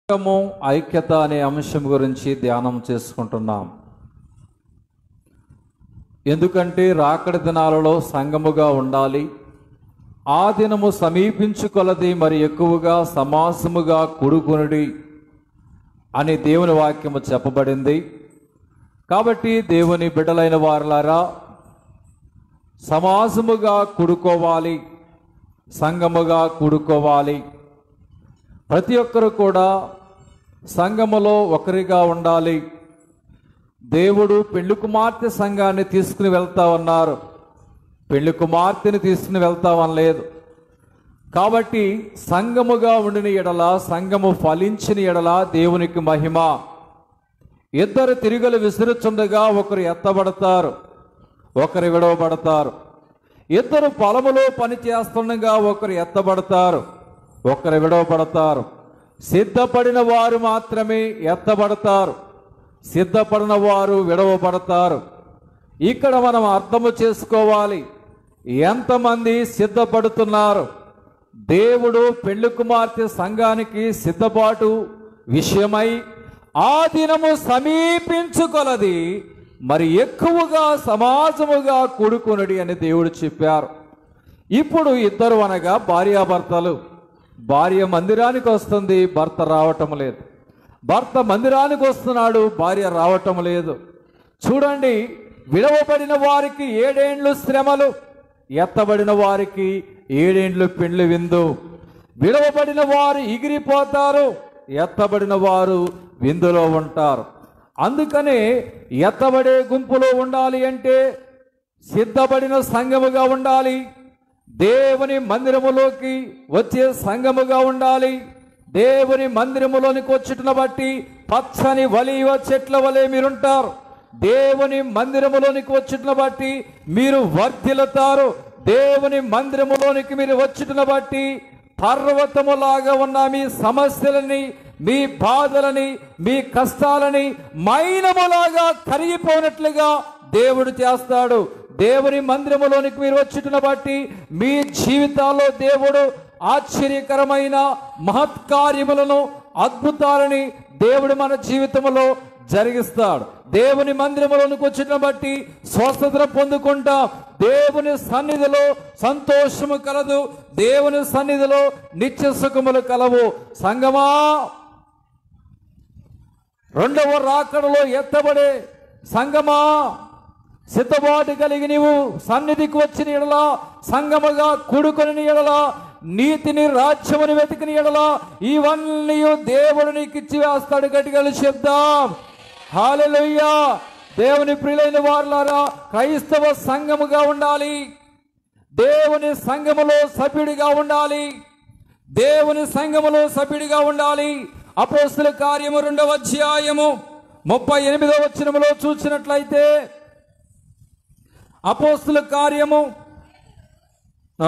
సంఘము ఐక్యత అనే అంశం గురించి ధ్యానం చేసుకుంటున్నాం ఎందుకంటే రాకడి దినాలలో సంఘముగా ఉండాలి ఆ దినము సమీపించుకొలది మరి ఎక్కువగా సమాసముగా కూడుకొనుడి అని దేవుని వాక్యము చెప్పబడింది కాబట్టి దేవుని బిడ్డలైన వారులారా సమాజముగా కూడుకోవాలి సంఘముగా కూడుకోవాలి ప్రతి ఒక్కరు కూడా సంఘములో ఒకరిగా ఉండాలి దేవుడు పెళ్లి కుమార్తె సంఘాన్ని తీసుకుని వెళ్తా ఉన్నారు పెళ్లి కుమార్తెని తీసుకుని వెళ్తామనలేదు కాబట్టి సంఘముగా ఉండిన ఎడల సంఘము ఫలించిన ఎడల దేవునికి మహిమ ఇద్దరు తిరుగులు విసురుచుండగా ఒకరు ఎత్తబడతారు ఒకరు విడవబడతారు ఇద్దరు పొలములో పని చేస్తుండగా ఒకరు ఎత్తబడతారు ఒకరు విడవబడతారు సిద్ధపడిన వారు మాత్రమే ఎత్తబడతారు సిద్ధపడిన వారు విడవబడతారు ఇక్కడ మనం అర్థము చేసుకోవాలి ఎంతమంది సిద్ధపడుతున్నారు దేవుడు పెళ్లి కుమార్తె సంఘానికి సిద్ధపాటు విషయమై ఆ దినము సమీపించుకొలది మరి ఎక్కువగా సమాజముగా కూడుకునడి అని దేవుడు చెప్పారు ఇప్పుడు ఇద్దరు అనగా భార్యాభర్తలు భార్య మందిరానికి వస్తుంది భర్త రావటం లేదు భర్త మందిరానికి వస్తున్నాడు భార్య రావటం లేదు చూడండి విడవబడిన వారికి ఏడేండ్లు శ్రమలు ఎత్తబడిన వారికి ఏడేండ్లు పెండ్లు విందు విడవబడిన వారు ఎగిరిపోతారు ఎత్తబడిన వారు విందులో ఉంటారు అందుకనే ఎత్తబడే గుంపులో ఉండాలి అంటే సిద్ధపడిన సంఘముగా ఉండాలి దేవుని మందిరములోకి వచ్చే సంఘముగా ఉండాలి దేవుని మందిరములోనికి వచ్చుటను బట్టి పచ్చని వలివ చెట్ల వలె మీరుంటారు దేవుని మందిరములోనికి వచ్చుటను బట్టి మీరు వర్ధిల్లుతారు దేవుని మందిరములోనికి మీరు వచ్చుటను బట్టి పర్వతములాగా ఉన్న మీ సమస్యలని మీ బాధలని మీ కష్టాలని మైనములాగా కరిగిపోయినట్లుగా దేవుడు చేస్తాడు దేవుని మందిరములోనికి మీరు వచ్చుటను బట్టి మీ జీవితాల్లో దేవుడు ఆశ్చర్యకరమైన మహత్కార్యములను అద్భుతాలని దేవుడు మన జీవితంలో జరిగిస్తాడు దేవుని మందిరములోనికి వచ్చిన బట్టి స్వస్థత పొందుకుంటా దేవుని సన్నిధిలో సంతోషము కలదు దేవుని సన్నిధిలో నిత్య సుఖములు కలవు సంగమా రెండవ రాకడలో ఎత్తబడే సంగమా సిద్ధపాటు కలిగి నీవు సన్నిధికి వచ్చిన ఎడల సంగముగా కూడుకొని ఎడల నీతిని రాజ్యముని వెతికిన ఎడల ఇవన్నీ దేవుడు నీకు ఇచ్చి వేస్తాడు గట్టిగా చెప్దాం హాలెలుయ్యా దేవుని ప్రియులైన వారులారా క్రైస్తవ సంఘముగా ఉండాలి దేవుని సంఘములో సభ్యుడిగా ఉండాలి దేవుని సంఘములో సభ్యుడిగా ఉండాలి అపోస్తుల కార్యము రెండవ అధ్యాయము ముప్పై ఎనిమిదవ వచనములో చూసినట్లయితే అపోస్తుల కార్యము ఆ,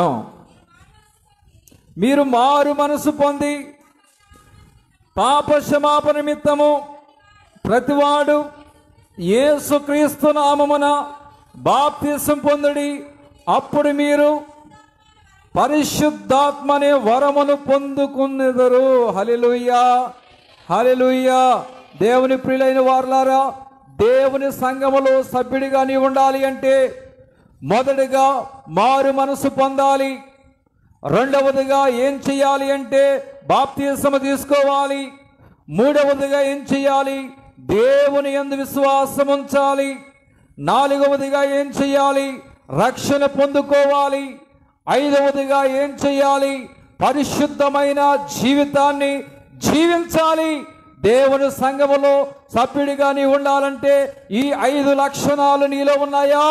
మీరు మారు మనసు పొంది పాప క్షమాపణ నిమిత్తము ప్రతివాడు యేసుక్రీస్తు నామమున బాప్తిసం పొందుడి అప్పుడు మీరు పరిశుద్ధాత్మనే వరమును పొందుకున్నెదరు హలిలుయ్యా హలిలుయ్యా దేవుని ప్రియులైన వారులారా దేవుని సంఘములో సభ్యుడిగా నీ ఉండాలి అంటే మొదటిగా మారు మనసు పొందాలి రెండవదిగా ఏం చేయాలి అంటే బాప్తీసము తీసుకోవాలి మూడవదిగా ఏం చేయాలి దేవుని యందు విశ్వాసం ఉంచాలి నాలుగవదిగా ఏం చేయాలి రక్షణ పొందుకోవాలి ఐదవదిగా ఏం చేయాలి పరిశుద్ధమైన జీవితాన్ని జీవించాలి దేవుని సంఘములో సభ్యుడిగా నీ ఉండాలంటే ఈ ఐదు లక్షణాలు నీలో ఉన్నాయా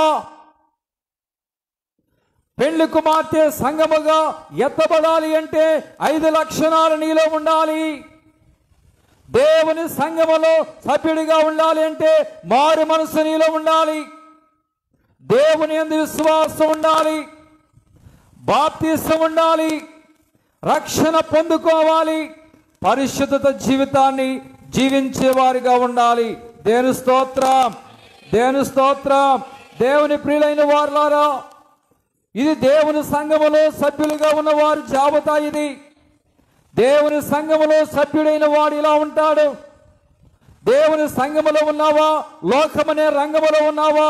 పెళ్లి కుమార్తె సంగముగా ఎత్తబడాలి అంటే ఐదు లక్షణాలు నీలో ఉండాలి దేవుని సంఘములో సభ్యుడిగా ఉండాలి అంటే మారు మనసు నీలో ఉండాలి దేవుని ఎందు విశ్వాసం ఉండాలి బాప్తీసం ఉండాలి రక్షణ పొందుకోవాలి పరిశుద్ధత జీవితాన్ని జీవించేవారిగా ఉండాలి దేని స్తోత్రం దేని స్తోత్రం దేవుని ప్రియులైన వారులారా ఇది దేవుని సంఘములో సభ్యులుగా ఉన్న వారి జాబితా ఇది దేవుని సంఘములో సభ్యుడైన వాడు ఇలా ఉంటాడు దేవుని సంఘములో ఉన్నావా లోకమనే రంగములో ఉన్నావా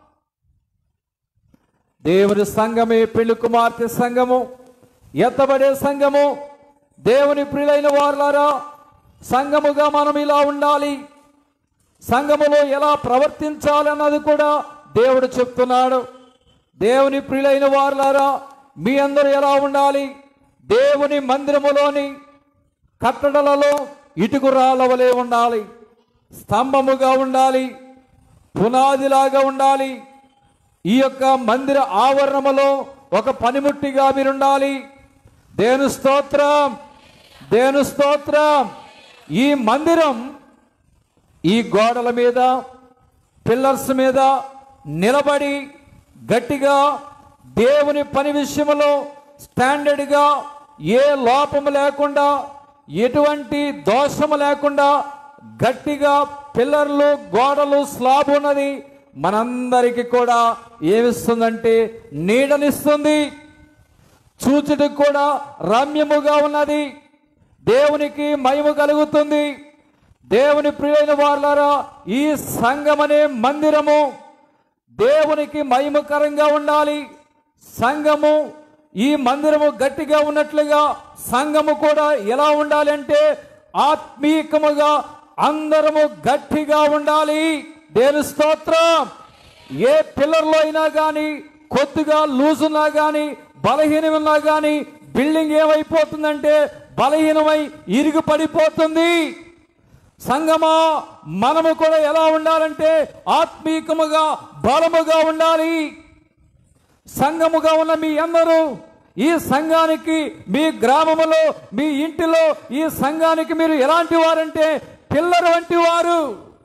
దేవుని సంఘమే పెళ్లి కుమార్తె సంఘము ఎత్తబడే సంఘము దేవుని ప్రియులైన వారులారా సంఘముగా మనం ఇలా ఉండాలి సంఘములో ఎలా ప్రవర్తించాలన్నది కూడా దేవుడు చెప్తున్నాడు దేవుని ప్రియులైన వారులారా మీ అందరూ ఎలా ఉండాలి దేవుని మందిరములోని కట్టడలలో ఇటుకు వలె ఉండాలి స్తంభముగా ఉండాలి పునాదిలాగా ఉండాలి ఈ యొక్క మందిర ఆవరణములో ఒక పనిముట్టిగా మీరుండాలి దేను స్తోత్రం దేను స్తోత్రం ఈ మందిరం ఈ గోడల మీద పిల్లర్స్ మీద నిలబడి గట్టిగా దేవుని పని విషయంలో స్టాండర్డ్గా ఏ లోపము లేకుండా ఎటువంటి దోషము లేకుండా గట్టిగా పిల్లర్లు గోడలు స్లాబ్ ఉన్నది మనందరికీ కూడా ఏమిస్తుందంటే నీడనిస్తుంది చూచుటకు కూడా రమ్యముగా ఉన్నది దేవునికి మహిమ కలుగుతుంది దేవుని ప్రియైన వాళ్ళారా ఈ సంఘమనే మందిరము దేవునికి మహిమకరంగా ఉండాలి సంఘము ఈ మందిరము గట్టిగా ఉన్నట్లుగా సంఘము కూడా ఎలా ఉండాలి అంటే ఆత్మీయముగా అందరము గట్టిగా ఉండాలి దేని స్తోత్రం ఏ పిల్లర్లో అయినా కానీ కొద్దిగా లూజ్ ఉన్నా కానీ బలహీనం ఉన్నా కానీ బిల్డింగ్ ఏమైపోతుందంటే బలహీనమై ఇరుగు పడిపోతుంది సంగమా మనము కూడా ఎలా ఉండాలంటే ఆత్మీకముగా బలముగా ఉండాలి సంఘముగా ఉన్న మీ అందరూ ఈ సంఘానికి మీ గ్రామములో మీ ఇంటిలో ఈ సంఘానికి మీరు ఎలాంటి వారంటే పిల్లరు వంటి వారు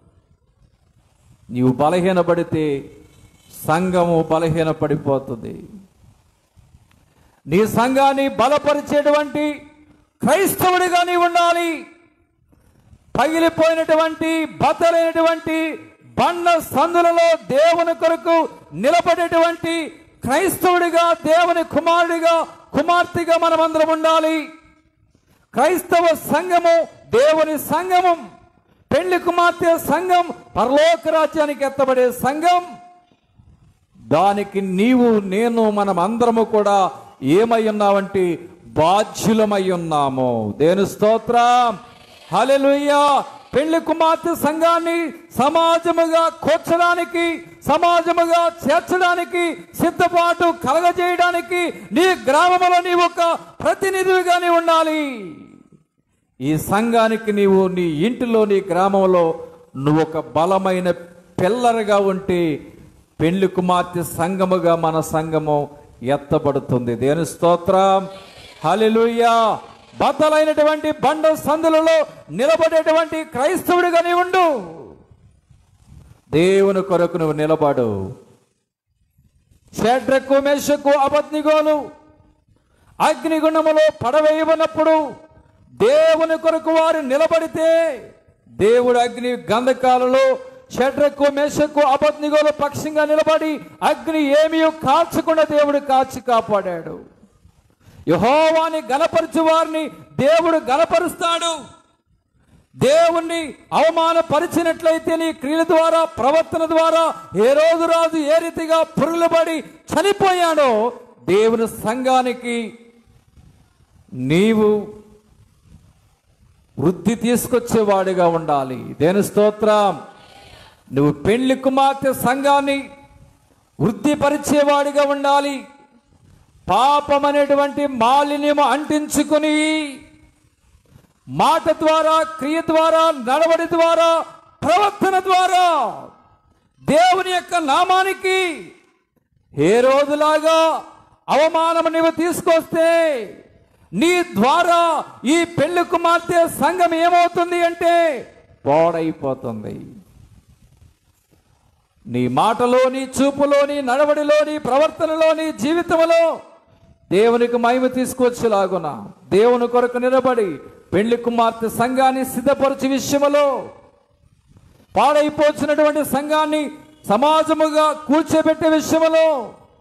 నీవు బలహీనపడితే సంఘము బలహీనపడిపోతుంది నీ సంఘాన్ని బలపరిచేటువంటి క్రైస్తవుడిగా నీ ఉండాలి పగిలిపోయినటువంటి బతలైనటువంటి బండ సందులలో దేవుని కొరకు నిలబడేటువంటి క్రైస్తవుడిగా దేవుని కుమారుడిగా కుమార్తెగా మనమందరం ఉండాలి క్రైస్తవ సంఘము దేవుని సంఘము పెళ్లి కుమార్తె సంఘం పరలోక రాజ్యానికి ఎత్తబడే సంఘం దానికి నీవు నేను మనం అందరము కూడా ఏమై ఉన్నామంటే బాధ్యులమై ఉన్నాము దేని స్తోత్రం హల్లెలూయా పెళ్లి కుమార్తె సంఘాన్ని సమాజముగా కూర్చడానికి సమాజముగా చేర్చడానికి సిద్ధపాటు కలగజేయడానికి నీ గ్రామంలో నీవు ఒక ప్రతినిధిగా నీ ఉండాలి ఈ సంఘానికి నీవు నీ ఇంటిలో నీ గ్రామంలో నువ్వు ఒక బలమైన పిల్లరగా ఉంటే పెళ్లి కుమార్తె సంఘముగా మన సంఘము ఎత్తబడుతుంది దేని స్తోత్రం హల్లెలూయా బద్దలైనటువంటి బండ సందులలో నిలబడేటువంటి క్రైస్తవుడిగా నీ ఉండు దేవుని కొరకు నువ్వు నిలబడు షడ్రకు మేషకు అబద్నిగోలు అగ్నిగుణములో పడవేయబడినప్పుడు దేవుని కొరకు వారు నిలబడితే దేవుడు అగ్ని గంధకాలలో షడ్రకు మేషకు అబద్నిగోలు పక్షంగా నిలబడి అగ్ని ఏమీ కాల్చకుండా దేవుడు కాచి కాపాడాడు యహోవాని గనపరచు వారిని దేవుడు గనపరుస్తాడు దేవుణ్ణి అవమానపరిచినట్లయితే నీ క్రియల ద్వారా ప్రవర్తన ద్వారా ఏ రోజు రాజు ఏ రీతిగా పురుగులబడి చనిపోయాడో దేవుని సంఘానికి నీవు వృద్ధి తీసుకొచ్చేవాడిగా ఉండాలి దేని స్తోత్రం నువ్వు పెళ్లి కుమార్తె సంఘాన్ని వృద్ధిపరిచేవాడిగా ఉండాలి పాపం అనేటువంటి మాలిన్యము అంటించుకుని మాట ద్వారా క్రియ ద్వారా నడవడి ద్వారా ప్రవర్తన ద్వారా దేవుని యొక్క నామానికి ఏ రోజులాగా అవమానం నీవు తీసుకొస్తే నీ ద్వారా ఈ పెళ్లి కుమార్తె సంఘం ఏమవుతుంది అంటే పాడైపోతుంది నీ మాటలో నీ చూపులో నీ నడవడిలో నీ ప్రవర్తనలో నీ జీవితంలో దేవునికి మహిమ తీసుకొచ్చేలాగున దేవుని కొరకు నిలబడి పెళ్లి కుమార్తె సంఘాన్ని సిద్ధపరచు విషయములో పాడైపోతున్నటువంటి సంఘాన్ని సమాజముగా కూర్చోబెట్టే విషయములో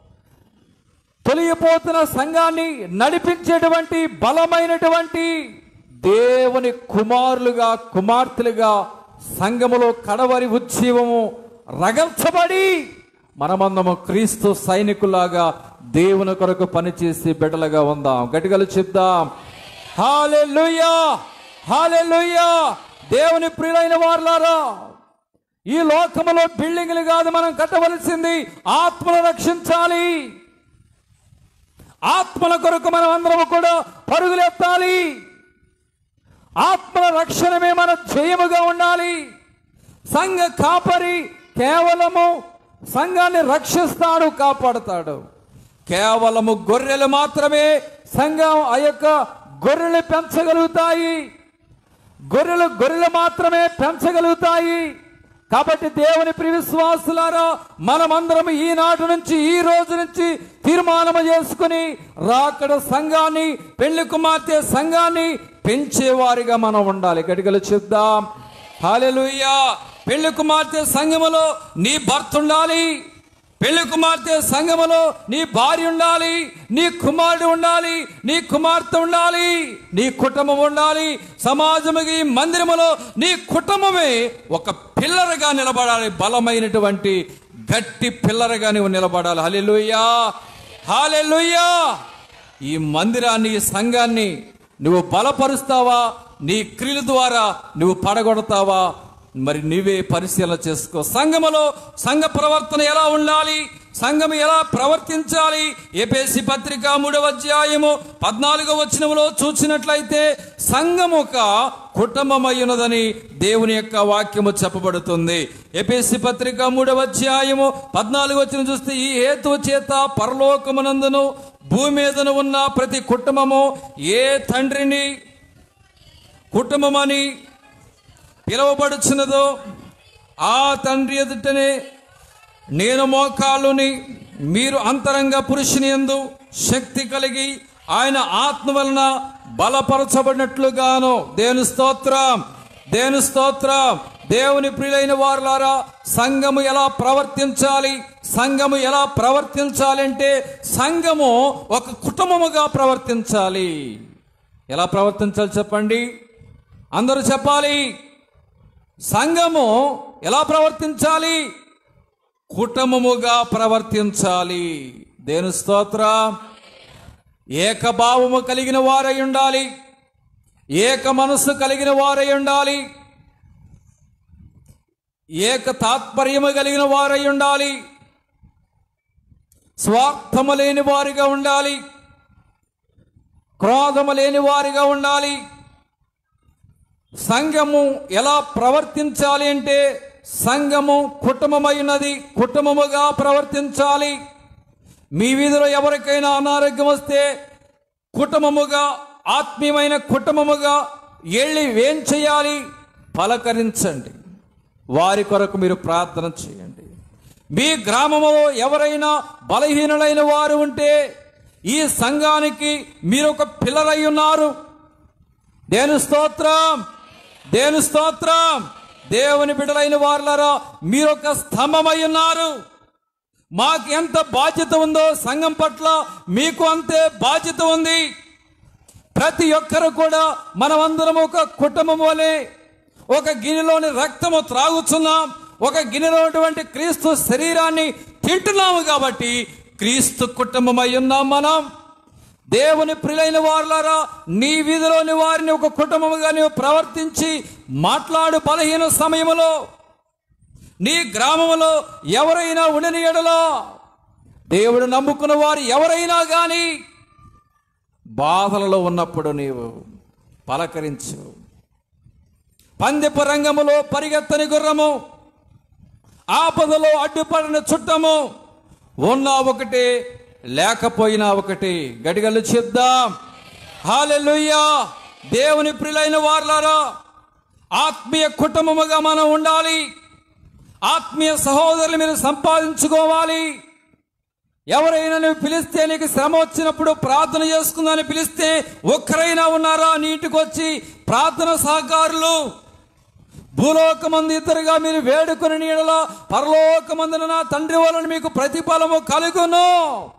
తొలగిపోతున్న సంఘాన్ని నడిపించేటువంటి బలమైనటువంటి దేవుని కుమారులుగా కుమార్తెలుగా సంఘములో కడవరి ఉజ్జీవము రగల్చబడి మనమందము క్రీస్తు సైనికులాగా దేవుని కొరకు పనిచేసి బిడ్డలుగా ఉందాం గట్టిగలు చెప్దాం హాలెలూయా హాలెలూయా దేవుని ప్రియులైన వారులారా ఈ లోకములో బిల్డింగ్లు కాదు మనం కట్టవలసింది ఆత్మను రక్షించాలి ఆత్మల కొరకు మనం అందరం కూడా పరుగులెత్తాలి ఆత్మల రక్షణమే మన జయముగా ఉండాలి సంఘ కాపరి కేవలము సంఘాన్ని రక్షిస్తాడు కాపాడుతాడు కేవలము గొర్రెలు మాత్రమే సంఘం ఆ యొక్క గొర్రెలు పెంచగలుగుతాయి గొర్రెలు గొర్రెలు మాత్రమే పెంచగలుగుతాయి కాబట్టి దేవుని ప్రియ విశ్వాసులారా మనమందరం ఈనాటి నుంచి ఈ రోజు నుంచి తీర్మానం చేసుకుని రాకడ సంఘాన్ని పెళ్లి కుమార్తె సంఘాన్ని పెంచేవారిగా మనం ఉండాలి గడిగలు చెప్దాం హాలెలూయా పెళ్లి కుమార్తె సంఘములో నీ భర్త ఉండాలి పెళ్లి కుమార్తె సంఘములో నీ భార్య ఉండాలి నీ కుమారుడు ఉండాలి నీ కుమార్తె ఉండాలి నీ కుటుంబం ఉండాలి సమాజముకి ఈ మందిరములో నీ కుటుంబమే ఒక పిల్లరుగా నిలబడాలి బలమైనటువంటి గట్టి పిల్లరుగా నువ్వు నిలబడాలి హల్లెలూయా హాలెలుయ్యా ఈ మందిరాన్ని ఈ సంఘాన్ని నువ్వు బలపరుస్తావా నీ క్రియల ద్వారా నువ్వు పడగొడతావా మరి నువ్వే పరిశీలన చేసుకో సంఘములో సంఘ ప్రవర్తన ఎలా ఉండాలి సంఘం ఎలా ప్రవర్తించాలి ఏపేసి పత్రిక మూడవ అధ్యాయము పద్నాలుగో వచనములో చూసినట్లయితే సంఘం ఒక కుటుంబమైనదని దేవుని యొక్క వాక్యము చెప్పబడుతుంది ఏపేసి పత్రిక మూడవ అధ్యాయము పద్నాలుగు వచ్చిన చూస్తే ఈ హేతువు చేత పరలోకమునందును భూమి మీదను ఉన్న ప్రతి కుటుంబము ఏ తండ్రిని కుటుంబమని పిలువబడుచున్నదో ఆ తండ్రి ఎదుటనే నేను మోకాలుని మీరు అంతరంగ పురుషుని యందు శక్తి కలిగి ఆయన ఆత్మ వలన బలపరచబడినట్లుగాను దేని స్తోత్రం దేని స్తోత్రం దేవుని ప్రియులైన వారులారా సంఘము ఎలా ప్రవర్తించాలి సంఘము ఎలా ప్రవర్తించాలి అంటే సంఘము ఒక కుటుంబముగా ప్రవర్తించాలి ఎలా ప్రవర్తించాలి చెప్పండి అందరూ చెప్పాలి సంఘము ఎలా ప్రవర్తించాలి కుటుంబముగా ప్రవర్తించాలి దేని స్తోత్ర ఏకభావము కలిగిన వారై ఉండాలి ఏక మనస్సు కలిగిన వారై ఉండాలి ఏక తాత్పర్యము కలిగిన వారై ఉండాలి స్వార్థము లేని వారిగా ఉండాలి క్రోధము లేని వారిగా ఉండాలి సంఘము ఎలా ప్రవర్తించాలి అంటే సంఘము కుటుంబమైనది కుటుంబముగా ప్రవర్తించాలి మీ వీధిలో ఎవరికైనా అనారోగ్యం వస్తే కుటుంబముగా ఆత్మీయమైన కుటుంబముగా వెళ్ళి ఏం చేయాలి పలకరించండి వారి కొరకు మీరు ప్రార్థన చేయండి మీ గ్రామంలో ఎవరైనా బలహీనులైన వారు ఉంటే ఈ సంఘానికి మీరు ఒక పిల్లరై ఉన్నారు దేని స్తోత్రం దేని స్తోత్రం దేవుని బిడ్డలైన వారులారా మీరు ఒక స్తంభమై ఉన్నారు మాకు ఎంత బాధ్యత ఉందో సంఘం పట్ల మీకు అంతే బాధ్యత ఉంది ప్రతి ఒక్కరు కూడా మనమందరం ఒక కుటుంబం వలె ఒక గిన్నెలోని రక్తము త్రాగుతున్నాం ఒక గిన్నెలో ఉన్నటువంటి క్రీస్తు శరీరాన్ని తింటున్నాము కాబట్టి క్రీస్తు కుటుంబమై ఉన్నాం మనం దేవుని ప్రియులైన వారులారా నీ వీధిలోని వారిని ఒక కుటుంబముగా నీవు ప్రవర్తించి మాట్లాడు బలహీన సమయములో నీ గ్రామములో ఎవరైనా ఉండని ఎడలో దేవుడు నమ్ముకున్న వారు ఎవరైనా గాని బాధలలో ఉన్నప్పుడు నీవు పలకరించు పందెపు రంగములో పరిగెత్తని గుర్రము ఆపదలో అడ్డుపడిన చుట్టము ఉన్నా ఒకటి లేకపోయినా ఒకటి గడిగలు చెప్దాం హాలెలుయ్యా దేవుని ప్రియులైన వారులారా ఆత్మీయ కుటుంబముగా మనం ఉండాలి ఆత్మీయ సహోదరులు మీరు సంపాదించుకోవాలి ఎవరైనా నువ్వు పిలిస్తే నీకు శ్రమ వచ్చినప్పుడు ప్రార్థన చేసుకుందని పిలిస్తే ఒక్కరైనా ఉన్నారా నీ ఇంటికి వచ్చి ప్రార్థన సహకారులు భూలోకమంది ఇద్దరుగా మీరు వేడుకుని నీడలో పరలోకమందున నా తండ్రి వలన మీకు ప్రతిఫలము కలుగును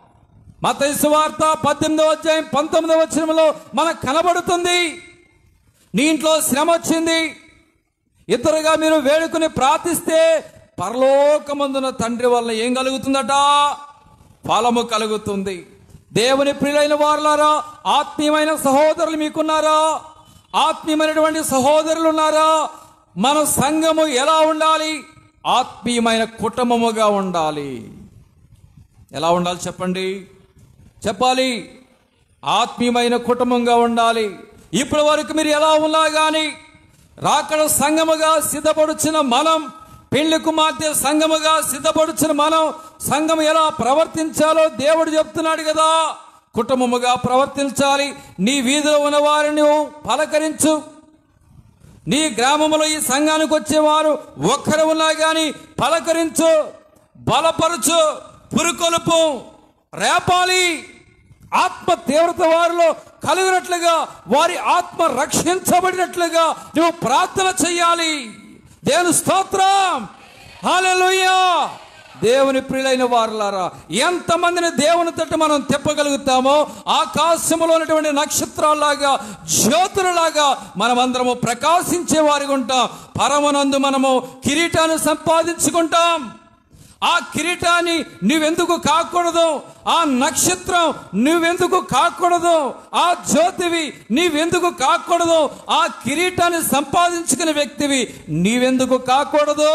మత వార్త పద్దెనిమిదవ అధ్యాయం పంతొమ్మిదవ వచనంలో మనకు కనబడుతుంది నీ ఇంట్లో శ్రమ వచ్చింది ఇద్దరుగా మీరు వేడుకుని ప్రార్థిస్తే పరలోకమందున తండ్రి వల్ల ఏం కలుగుతుందట ఫలము కలుగుతుంది దేవుని ప్రియులైన వారులారా ఆత్మీయమైన సహోదరులు మీకున్నారా ఆత్మీయమైనటువంటి సహోదరులు ఉన్నారా మన సంఘము ఎలా ఉండాలి ఆత్మీయమైన కుటుంబముగా ఉండాలి ఎలా ఉండాలి చెప్పండి చెప్పాలి ఆత్మీయమైన కుటుంబంగా ఉండాలి ఇప్పటి వరకు మీరు ఎలా ఉన్నా కానీ రాకడ సంఘముగా సిద్ధపడుచిన మనం పెళ్లి కుమార్తె సంఘముగా సిద్ధపడుచిన మనం సంఘం ఎలా ప్రవర్తించాలో దేవుడు చెప్తున్నాడు కదా కుటుంబముగా ప్రవర్తించాలి నీ వీధిలో ఉన్న వారిని నువ్వు పలకరించు నీ గ్రామంలో ఈ సంఘానికి వచ్చేవారు ఒక్కరు ఉన్నా కానీ పలకరించు బలపరచు పురుకొలుపు రేపాలి ఆత్మ తీవ్రత వారిలో కలుగునట్లుగా వారి ఆత్మ రక్షించబడినట్లుగా నువ్వు ప్రార్థన చెయ్యాలి దేవుని స్తోత్రం హల్లెలూయా దేవుని ప్రియులైన వారులారా ఎంతమందిని దేవుని తట్టు మనం తిప్పగలుగుతామో ఆకాశములో ఉన్నటువంటి నక్షత్రాల్లాగా జ్యోతులలాగా మనమందరము ప్రకాశించే వారిగా ఉంటాం పరమనందు మనము కిరీటాన్ని సంపాదించుకుంటాం ఆ కిరీటాన్ని నువ్వెందుకు కాకూడదు ఆ నక్షత్రం నువ్వెందుకు కాకూడదు ఆ జ్యోతివి నీవెందుకు కాకూడదు ఆ కిరీటాన్ని సంపాదించుకునే వ్యక్తివి నీవెందుకు కాకూడదు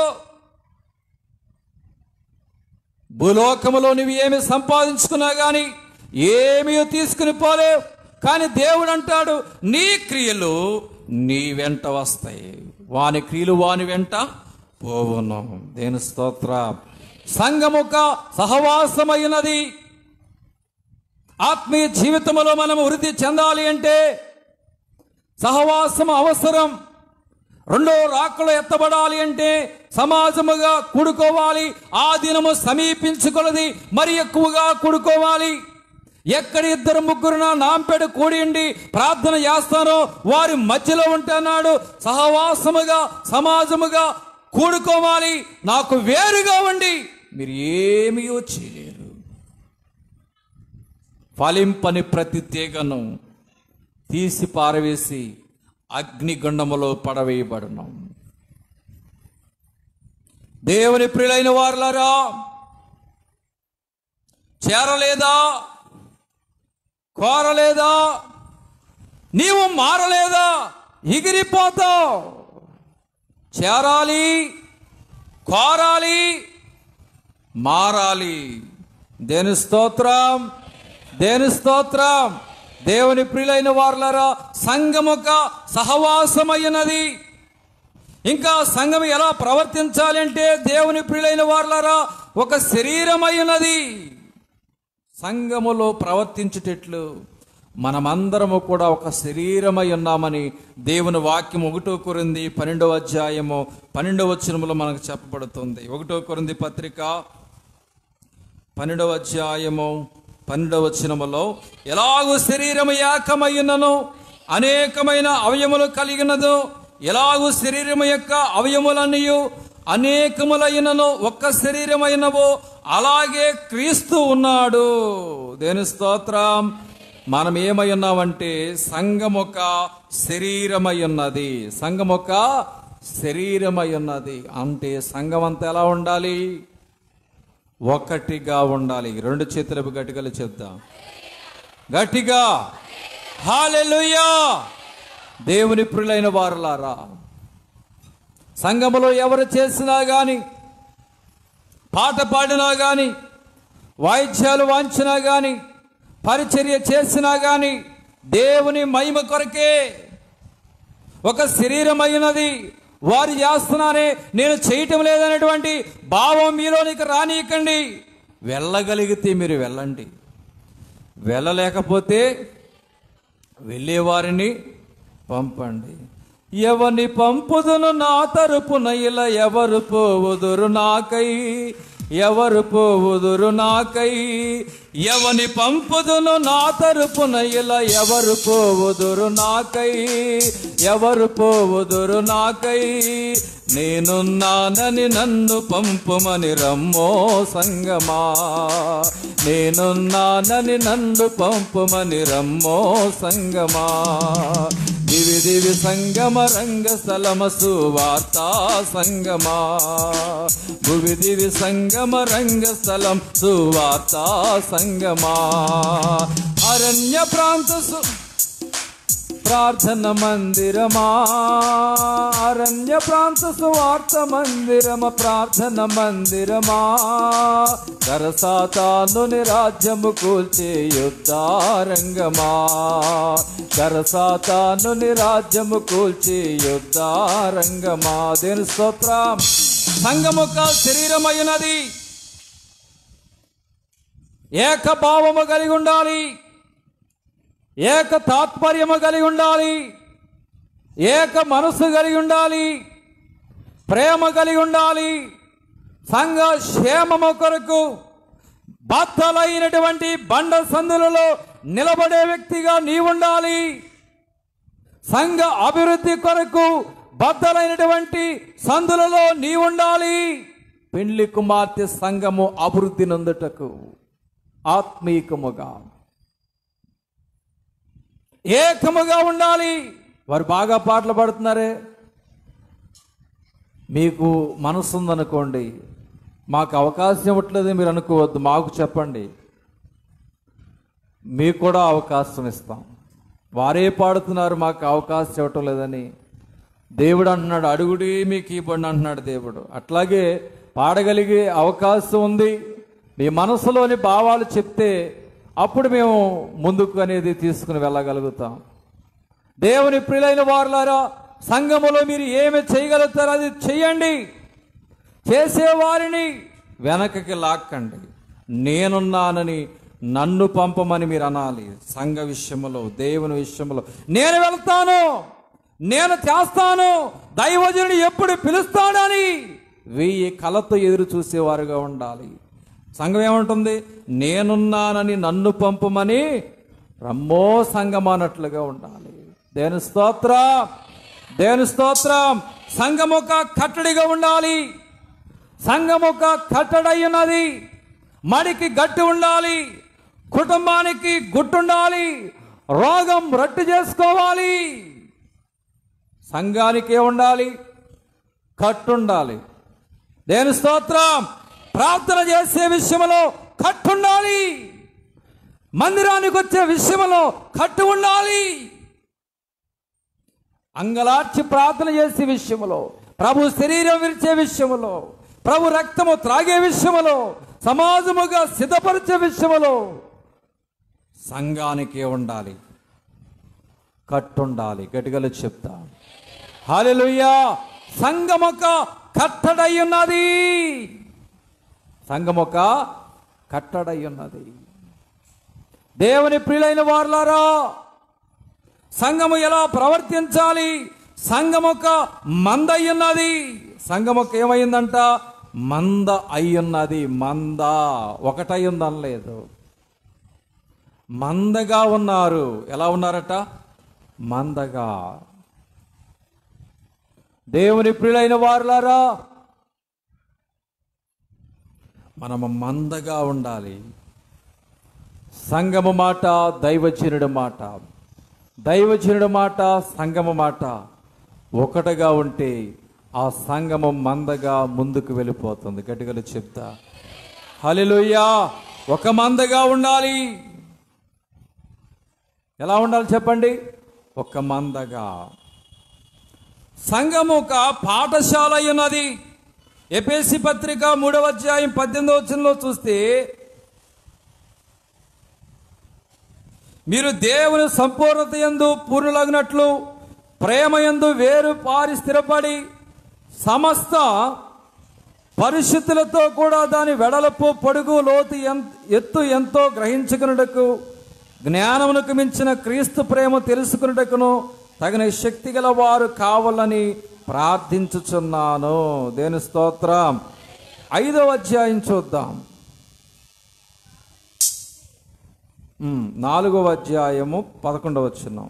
భూలోకములో నువ్వు ఏమి సంపాదించుకున్నా గాని ఏమీ తీసుకుని పోలేవు కానీ దేవుడు అంటాడు నీ క్రియలు నీ వెంట వస్తాయి వాని క్రియలు వాని వెంట పోవును దేని స్తోత్ర సంగముక సహవాసమైనది ఆత్మీయ జీవితంలో మనం వృద్ధి చెందాలి అంటే సహవాసం అవసరం రెండో రాకలు ఎత్తబడాలి అంటే సమాజముగా కూడుకోవాలి ఆ దినము సమీపించుకొలది మరి ఎక్కువగా కూడుకోవాలి ఎక్కడ ఇద్దరు ముగ్గురు నా నాంపేట కూడిండి ప్రార్థన చేస్తానో వారి మధ్యలో ఉంటున్నాడు సహవాసముగా సమాజముగా కూడుకోవాలి నాకు వేరుగా ఉండి మీరు ఏమీ చేయలేరు ఫలింపని ప్రతి తీగను తీసి పారవేసి అగ్నిగుండములో పడవేయబడును దేవుని ప్రియులైన వారులారా చేరలేదా కోరలేదా నీవు మారలేదా ఎగిరిపోతావు చేరాలి కోరాలి మారాలి దేని స్తోత్రం దేని స్తోత్రం దేవుని ప్రియులైన వారులారా సంఘముక సహవాసమైనది ఇంకా సంఘం ఎలా ప్రవర్తించాలి అంటే దేవుని ప్రియులైన వారులారా ఒక శరీరమైనది సంఘములో ప్రవర్తించుటట్లు మనమందరము కూడా ఒక శరీరమై ఉన్నామని దేవుని వాక్యం ఒకటో కొరింది పన్నెండవ అధ్యాయము పన్నెండవ వచనములో మనకు చెప్పబడుతుంది ఒకటో కొరింది పత్రిక పన్నెండవ అధ్యాయము పన్నెండవ వచనములో ఎలాగూ శరీరము ఏకమైనను అనేకమైన అవయములు కలిగినదు ఎలాగూ శరీరము యొక్క అవయములన్నయు అనేకములైనను ఒక్క శరీరమైనవో అలాగే క్రీస్తు ఉన్నాడు దేని స్తోత్రం మనం ఏమై ఉన్నామంటే సంఘమొక శరీరమై ఉన్నది సంఘమొక శరీరమై ఉన్నది అంటే సంఘం అంతా ఎలా ఉండాలి ఒకటిగా ఉండాలి రెండు చేతులకు గట్టిగా చెప్దాం గట్టిగా హాలెలుయా దేవుని ప్రియులైన వారులారా సంఘములో ఎవరు చేసినా గాని పాట పాడినా గాని వాయిద్యాలు వాంచినా గాని పరిచర్య చేసినా గాని దేవుని మహిమ కొరకే ఒక శరీరమైనది వారు చేస్తున్నారే నేను చేయటం లేదనేటువంటి భావం మీలోనికి రానియకండి వెళ్ళగలిగితే మీరు వెళ్ళండి వెళ్ళలేకపోతే వెళ్ళేవారిని పంపండి ఎవని పంపుదును నా తరపున ఇలా ఎవరు పోవుదురు నాకై ఎవరు పోవుదురు నాకై ఎవని పంపుదును నా తరపున ఇలా ఎవరు పోవుదురు నాకై ఎవరు పోవుదురు నాకై నేనున్నానని నన్ను పంపుమని రమ్మో సంగమా నేనున్నానని నన్ను పంపుమని రమ్మో సంగమా నీ దివి దివి సంగమ రంగ స్థలమ సువార్తా సంగమా భువి దివి సంగమ రంగ స్థలం సువార్తా సంగమా అరణ్య ప్రాంత సు ప్రార్థన మందిరమా అరణ్య ప్రాంత సువార్త మందిరమ ప్రార్థన మందిరమా కరసాతానుని రాజ్యము కూల్చే యుద్ధారంగమా కరసాతానుని రాజ్యము కూల్చే యుద్ధారంగమా దేని స్తోత్రం సంగముక శరీరమైనది ఏకభావము కలిగి ఉండాలి ఏక తాత్పర్యము కలిగి ఉండాలి ఏక మనసు కలిగి ఉండాలి ప్రేమ కలిగి ఉండాలి సంఘ క్షేమము కొరకు బద్దలైనటువంటి బండ సందులలో నిలబడే వ్యక్తిగా నీ ఉండాలి సంఘ అభివృద్ధి కొరకు బద్దలైనటువంటి సందులలో నీ ఉండాలి పెండ్లి కుమార్తె సంఘము అభివృద్ధి నొందుటకు ఆత్మీకముగా ఏకముగా ఉండాలి వారు బాగా పాటలు పాడుతున్నారే మీకు మనసు ఉందనుకోండి మాకు అవకాశం ఇవ్వట్లేదు మీరు అనుకోవద్దు మాకు చెప్పండి మీకు కూడా అవకాశం ఇస్తాం వారే పాడుతున్నారు మాకు అవకాశం ఇవ్వటం లేదని దేవుడు అంటున్నాడు అడుగుడి మీకు ఇవ్వండి అంటున్నాడు దేవుడు అట్లాగే పాడగలిగే అవకాశం ఉంది మీ మనసులోని భావాలు చెప్తే అప్పుడు మేము ముందుకు అనేది తీసుకుని వెళ్ళగలుగుతాం దేవుని ప్రియులైన వారులారా సంఘములో మీరు ఏమి చేయగలుగుతారో అది చెయ్యండి చేసేవారిని వెనకకి లాక్కండి నేనున్నానని నన్ను పంపమని మీరు అనాలి సంఘ విషయంలో దేవుని విషయంలో నేను వెళ్తాను నేను చేస్తాను దైవజనుడు ఎప్పుడు పిలుస్తాడని వెయ్యి కలతో ఎదురు చూసేవారుగా ఉండాలి సంఘం ఏమంటుంది నేనున్నానని నన్ను పంపమని రమ్మో సంఘం అన్నట్లుగా ఉండాలి దేని స్తోత్రం దేని స్తోత్రం సంఘం ఒక కట్టడిగా ఉండాలి సంఘం ఒక కట్టడై ఉన్నది మడికి గట్టి ఉండాలి కుటుంబానికి గుట్టుండాలి రోగం రట్టు చేసుకోవాలి సంఘానికి ఉండాలి కట్టుండాలి దేని స్తోత్రం ప్రార్థన చేసే విషయంలో కట్టుండాలి మందిరానికి వచ్చే విషయంలో కట్టు ఉండాలి అంగలార్చి ప్రార్థన చేసే విషయంలో ప్రభు శరీరం విరిచే విషయంలో ప్రభు రక్తము త్రాగే విషయంలో సమాజముగా సిద్ధపరిచే విషయంలో సంఘానికి ఉండాలి కట్టుండాలి గట్టిగలు చెప్తా హాలెలుయ్యా సంఘమొక కట్టడై ఉన్నది సంఘమొక కట్టడై ఉన్నది దేవుని ప్రియులైన వారులారా సంఘము ఎలా ప్రవర్తించాలి సంఘం ఒక మంద అయ్యున్నది సంఘం ఒక ఏమైందంట మంద అయ్యున్నది మంద ఒకటై ఉందనలేదు మందగా ఉన్నారు ఎలా ఉన్నారట మందగా దేవుని ప్రియులైన వారులారా మనము మందగా ఉండాలి సంగము మాట దైవజనుడి మాట దైవజనుడి మాట సంగము మాట ఒకటిగా ఉంటే ఆ సంగము మందగా ముందుకు వెళ్ళిపోతుంది గట్టిగా చెప్తా హలిలుయ్యా ఒక మందగా ఉండాలి ఎలా ఉండాలి చెప్పండి ఒక మందగా సంఘము ఒక పాఠశాల అయి ఉన్నది ఎపేసి పత్రిక మూడవ అధ్యాయం పద్దెనిమిదవ వచనంలో చూస్తే మీరు దేవుని సంపూర్ణత ఎందు పూర్ణులగినట్లు ప్రేమ ఎందు వేరు పారి స్థిరపడి సమస్త పరిస్థితులతో కూడా దాని వెడలపు పొడుగు లోతు ఎన్- ఎత్తు ఎంతో గ్రహించుకున్నటకు జ్ఞానమునకు మించిన క్రీస్తు ప్రేమ తెలుసుకున్నటకును తగిన శక్తి గల వారు కావాలని ప్రార్థించుచున్నాను దేని స్తోత్రం ఐదవ అధ్యాయం చూద్దాం ఉమ్, నాలుగవ అధ్యాయము పదకొండవ వచ్చినాం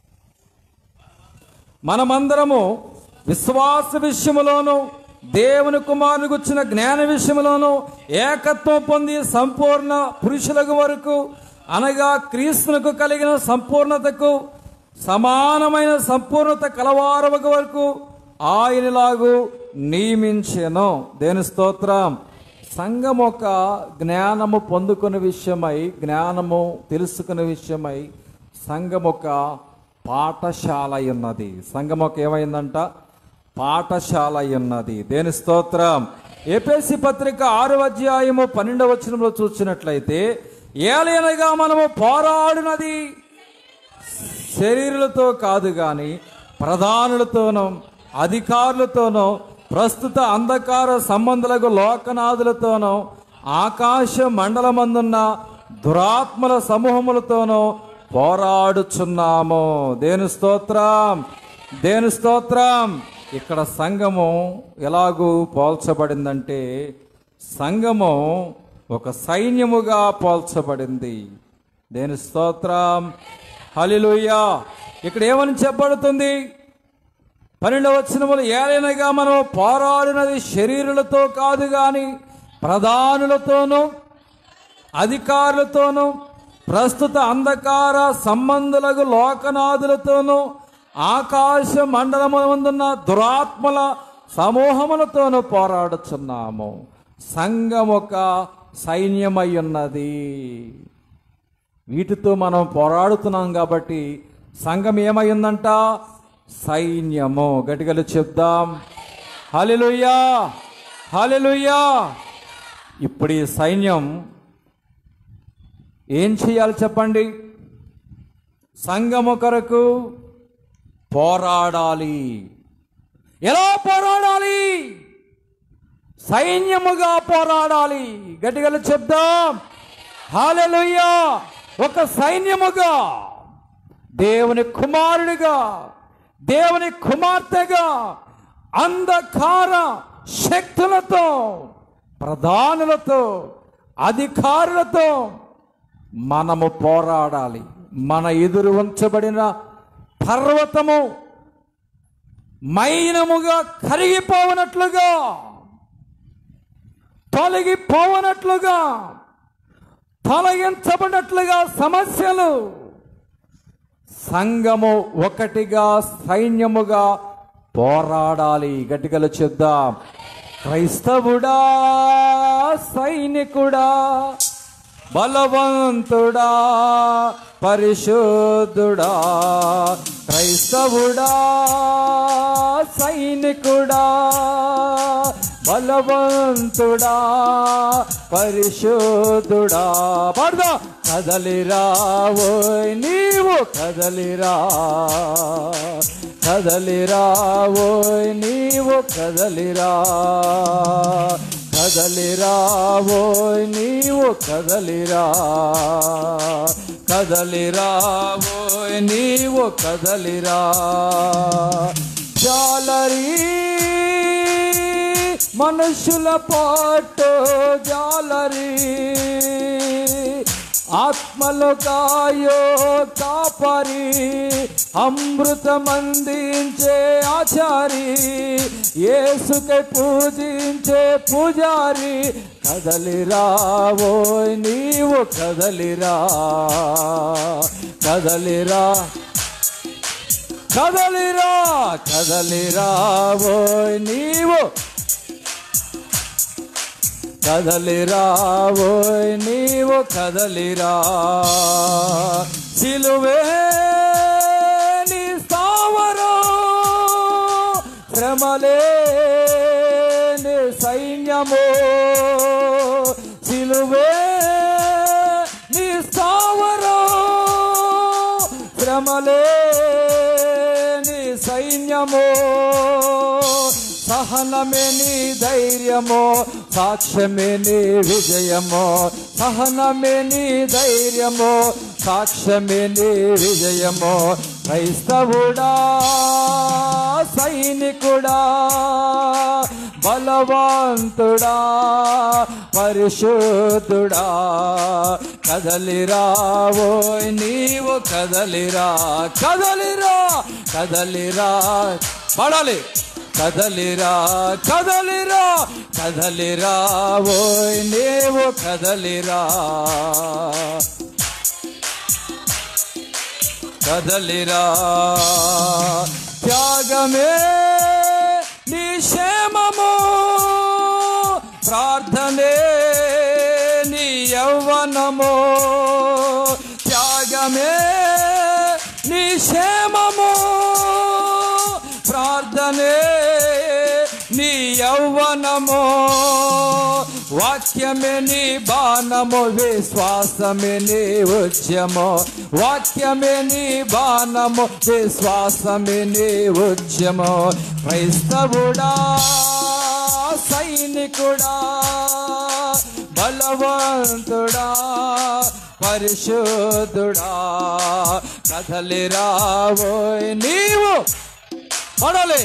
మనమందరము విశ్వాస విషయములోను దేవుని కుమారుని గుచ్చిన జ్ఞాన విషయములోను ఏకత్వం పొంది సంపూర్ణ పురుషులకు వరకు అనగా క్రీస్తునకు కలిగిన సంపూర్ణతకు సమానమైన సంపూర్ణత కలవారవక వరకు ఆయనలాగు నియమించెను దేని స్తోత్రం సంఘం ఒక జ్ఞానము పొందుకునే విషయమై జ్ఞానము తెలుసుకునే విషయమై సంఘం ఒక పాఠశాల అయి ఉన్నది సంఘం ఒక ఏమైందంట పాఠశాల అయి ఉన్నది దేని స్తోత్రం ఏపీసీ పత్రిక ఆరు అధ్యాయము పన్నెండవ వచనంలో చూసినట్లయితే ఏలైనగా మనము పోరాడినది శరీరులతో కాదు గాని ప్రధానులతోనూ అధికారులతోనూ ప్రస్తుత అంధకార సంబంధులకు లోకనాథులతోనూ ఆకాశ మండలమందున్న దురాత్మల సమూహములతోనూ పోరాడుచున్నాము దేని స్తోత్రం దేని స్తోత్రం ఇక్కడ సంఘము ఎలాగూ పోల్చబడిందంటే సంఘము ఒక సైన్యముగా పోల్చబడింది దేని స్తోత్రం హలిలుయ్యా ఇక్కడ ఏమని చెప్పబడుతుంది పన్నెండవ వచనములు ఏలైనగా మనం పోరాడినది శరీరులతో కాదు గాని ప్రధానులతోనూ అధికారులతోనూ ప్రస్తుత అంధకార సంబంధులకు లోకనాథులతోనూ ఆకాశ మండలముందున్న దురాత్మల సమూహములతోనూ పోరాడుచున్నాము సంఘం ఒక సైన్యమై ఉన్నది వీటితో మనం పోరాడుతున్నాం కాబట్టి సంఘం ఏమై ఉందంట సైన్యము గట్టిగలు చెప్దాం హలెలుయ్యా హలెలుయ్యా ఇప్పుడు ఈ సైన్యం ఏం చేయాలి చెప్పండి సంఘము కొరకు పోరాడాలి ఎలా పోరాడాలి సైన్యముగా పోరాడాలి గట్టిగా చెప్దాం హాలెలుయ్యా ఒక సైన్యముగా దేవుని కుమారుడిగా దేవుని కుమార్తెగా అంధకార శక్తులతో ప్రధానులతో అధికారులతో మనము పోరాడాలి మన ఎదురు ఉంచబడిన పర్వతము మైనముగా కరిగిపోవనట్లుగా తొలగిపోవనట్లుగా తొలగించబడినట్లుగా సమస్యలు సంఘము ఒకటిగా సైన్యముగా పోరాడాలి గట్టిగల చెప్దాం క్రైస్తవుడా సైనికుడా బలవంతుడా పరిశుద్ధుడా క్రైస్తవుడా సైనికుడా బలవంతుడా పరిశుద్ధుడా పాడదా కదలిరా ఓయ్ నీవు కదలిరా కదలిరా ఓయ్ నీవు కదలిరా కదలిరా ఓయ్ నీవు కదలిరా కదలిరా ఓయ్ నీవు కదలిరా జాలరీ మనుషుల పాటు జాలరీ ఆత్మలు కాయో కాపరి అమృతమందించే ఆచారి యేసుకై పూజించే పూజారి కదలిరా ఓయ్ నీవు కదలిరా కదలిరా కదలిరా కదలిరా ఓయ్ నీవు కదలిరా ఓయ్ నీవు కదలిరా సిలువే నీ స్థావరం శ్రమలే నీ సైన్యము సిలువే నీ స్థావరం శ్రమలే నీ సైన్యము సహనమే నీ ధైర్యము సాక్ష్యమే నీ విజయము సహనమే నీ ధైర్యము సాక్ష్యమే నీ విజయము క్రైస్తవుడా సైనికుడా బలవంతుడా పరిశుద్ధుడా కదలిరా ఓయ్ నీవు కదలిరా కదలిరా కదలిరా పడాలి కదలిరా కదలిరా కదలిరా ఓయ్ నీవు కదలిరా కదలిరా త్యాగమే నీ క్షేమము ప్రార్థనే నీ యౌవనము త్యాగమే నీ క్షేమము ప్రార్థనే నీ యౌవనము వాక్యమే నీ బాణము విశ్వాసమే నీ ఉద్యము వాక్యమే నీ బాణము విశ్వాసమే నీ ఉద్యము క్రైస్తవుడా సైనికుడా బలవంతుడా పరిశుద్ధుడా కదలిరావోయ్ నీవు పడాలి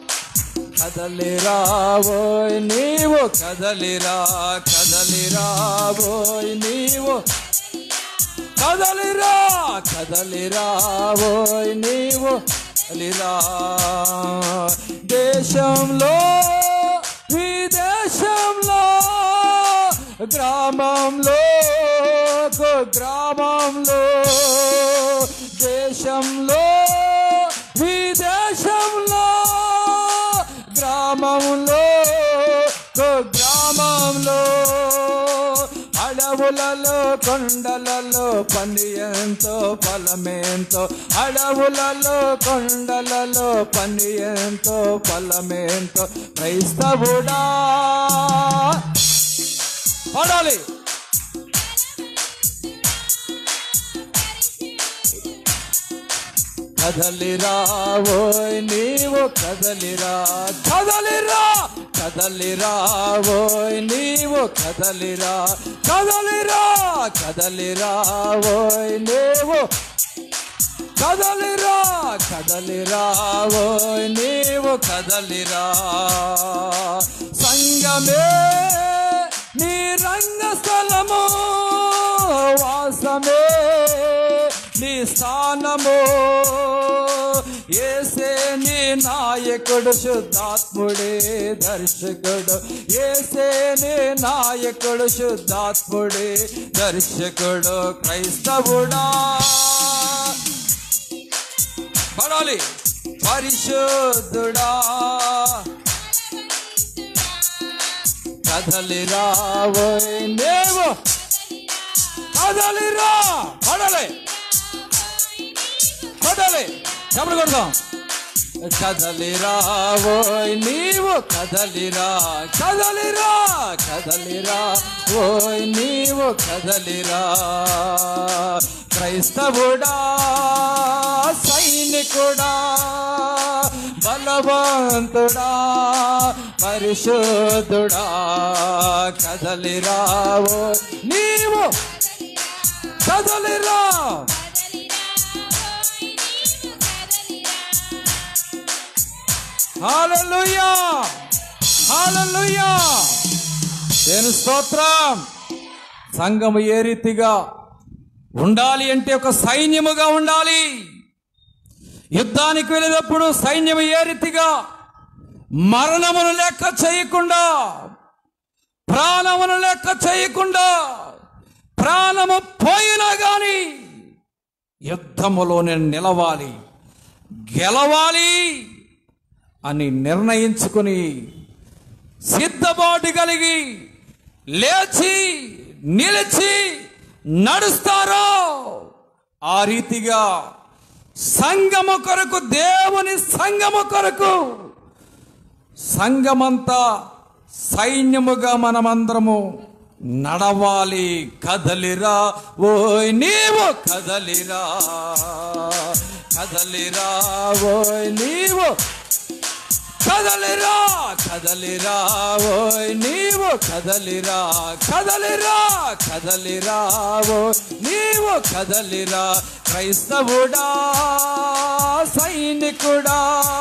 కదలిరావోయ్ నీవు కదలిరా కదలిరావోయ్ నీవు కదలిరా కదలిరావోయ్ నీవు కదలిరా దేశంలో విదేశంలో గ్రామంలో ఒక గ్రామంలో దేశంలో విదేశంలో గ్రామంలో ఒక గ్రామంలో అడవులలో కొండలలో పని ఎంతో ఫలమేంతో అడవులలో కొండలలో పని ఎంతో ఫలమేంతో క్రైస్తవుడా పడాలి కదలిరా ఓయ్ నీవు కదలిరా కదలిరా కదలిరా ఓయ్ నీవు కదలిరా కదలిరా కదలిరా ఓయ్ నీవు కదలిరా కదలిరా ఓయ్ నీవు కదలిరా సంగమే నీ రంగస్థలము వాసమే నీ స్థానము ఏసే నీ నాయకుడు శుద్ధాత్ముడే దర్శకుడు ఏసే నీ నాయకుడు శుద్ధాత్ముడే దర్శకుడు క్రైస్తవుడా పడాలి పరిశుద్ధుడా కదలిరావోయ్ నేవు కదలిరా పడాలి పడాలి చెప్పలు కొడదాం కదలిరావోయ్ నీవు కదలిరా కదలిరా కదలిరా ఓయ్ నీవు కదలిరా క్రైస్తవుడా సైనికుడా బలవంతుడా పరిశుద్ధుడా కదలిరావో నీవు కదలిరా హాలలుయా హాలలుయా నేను స్తోత్రం సంఘము ఏ రీతిగా ఉండాలి అంటే ఒక సైన్యముగా ఉండాలి యుద్ధానికి వెళ్ళేటప్పుడు సైన్యము ఏ రీతిగా మరణమును లెక్క చేయకుండా ప్రాణమును లెక్క చేయకుండా ప్రాణము పోయినా గాని యుద్ధములో నేను నిలవాలి గెలవాలి అని నిర్ణయించుకుని సిద్ధపాటు కలిగి లేచి నిలిచి నడుస్తారో ఆ రీతిగా సంగము కొరకు దేవుని సంగము కొరకు సంగమంతా సైన్యముగా మనమందరము నడవాలి కదలిరా ఓయ్ నీవు కదలిరా కదలిరా ఓయ్ నీవు కదలిరా కదలిరా ఓయ్ నీవు కదలిరా కదలిరా కదలిరా ఓ నీవు కదలిరా క్రైస్తవుడా సైనికుడా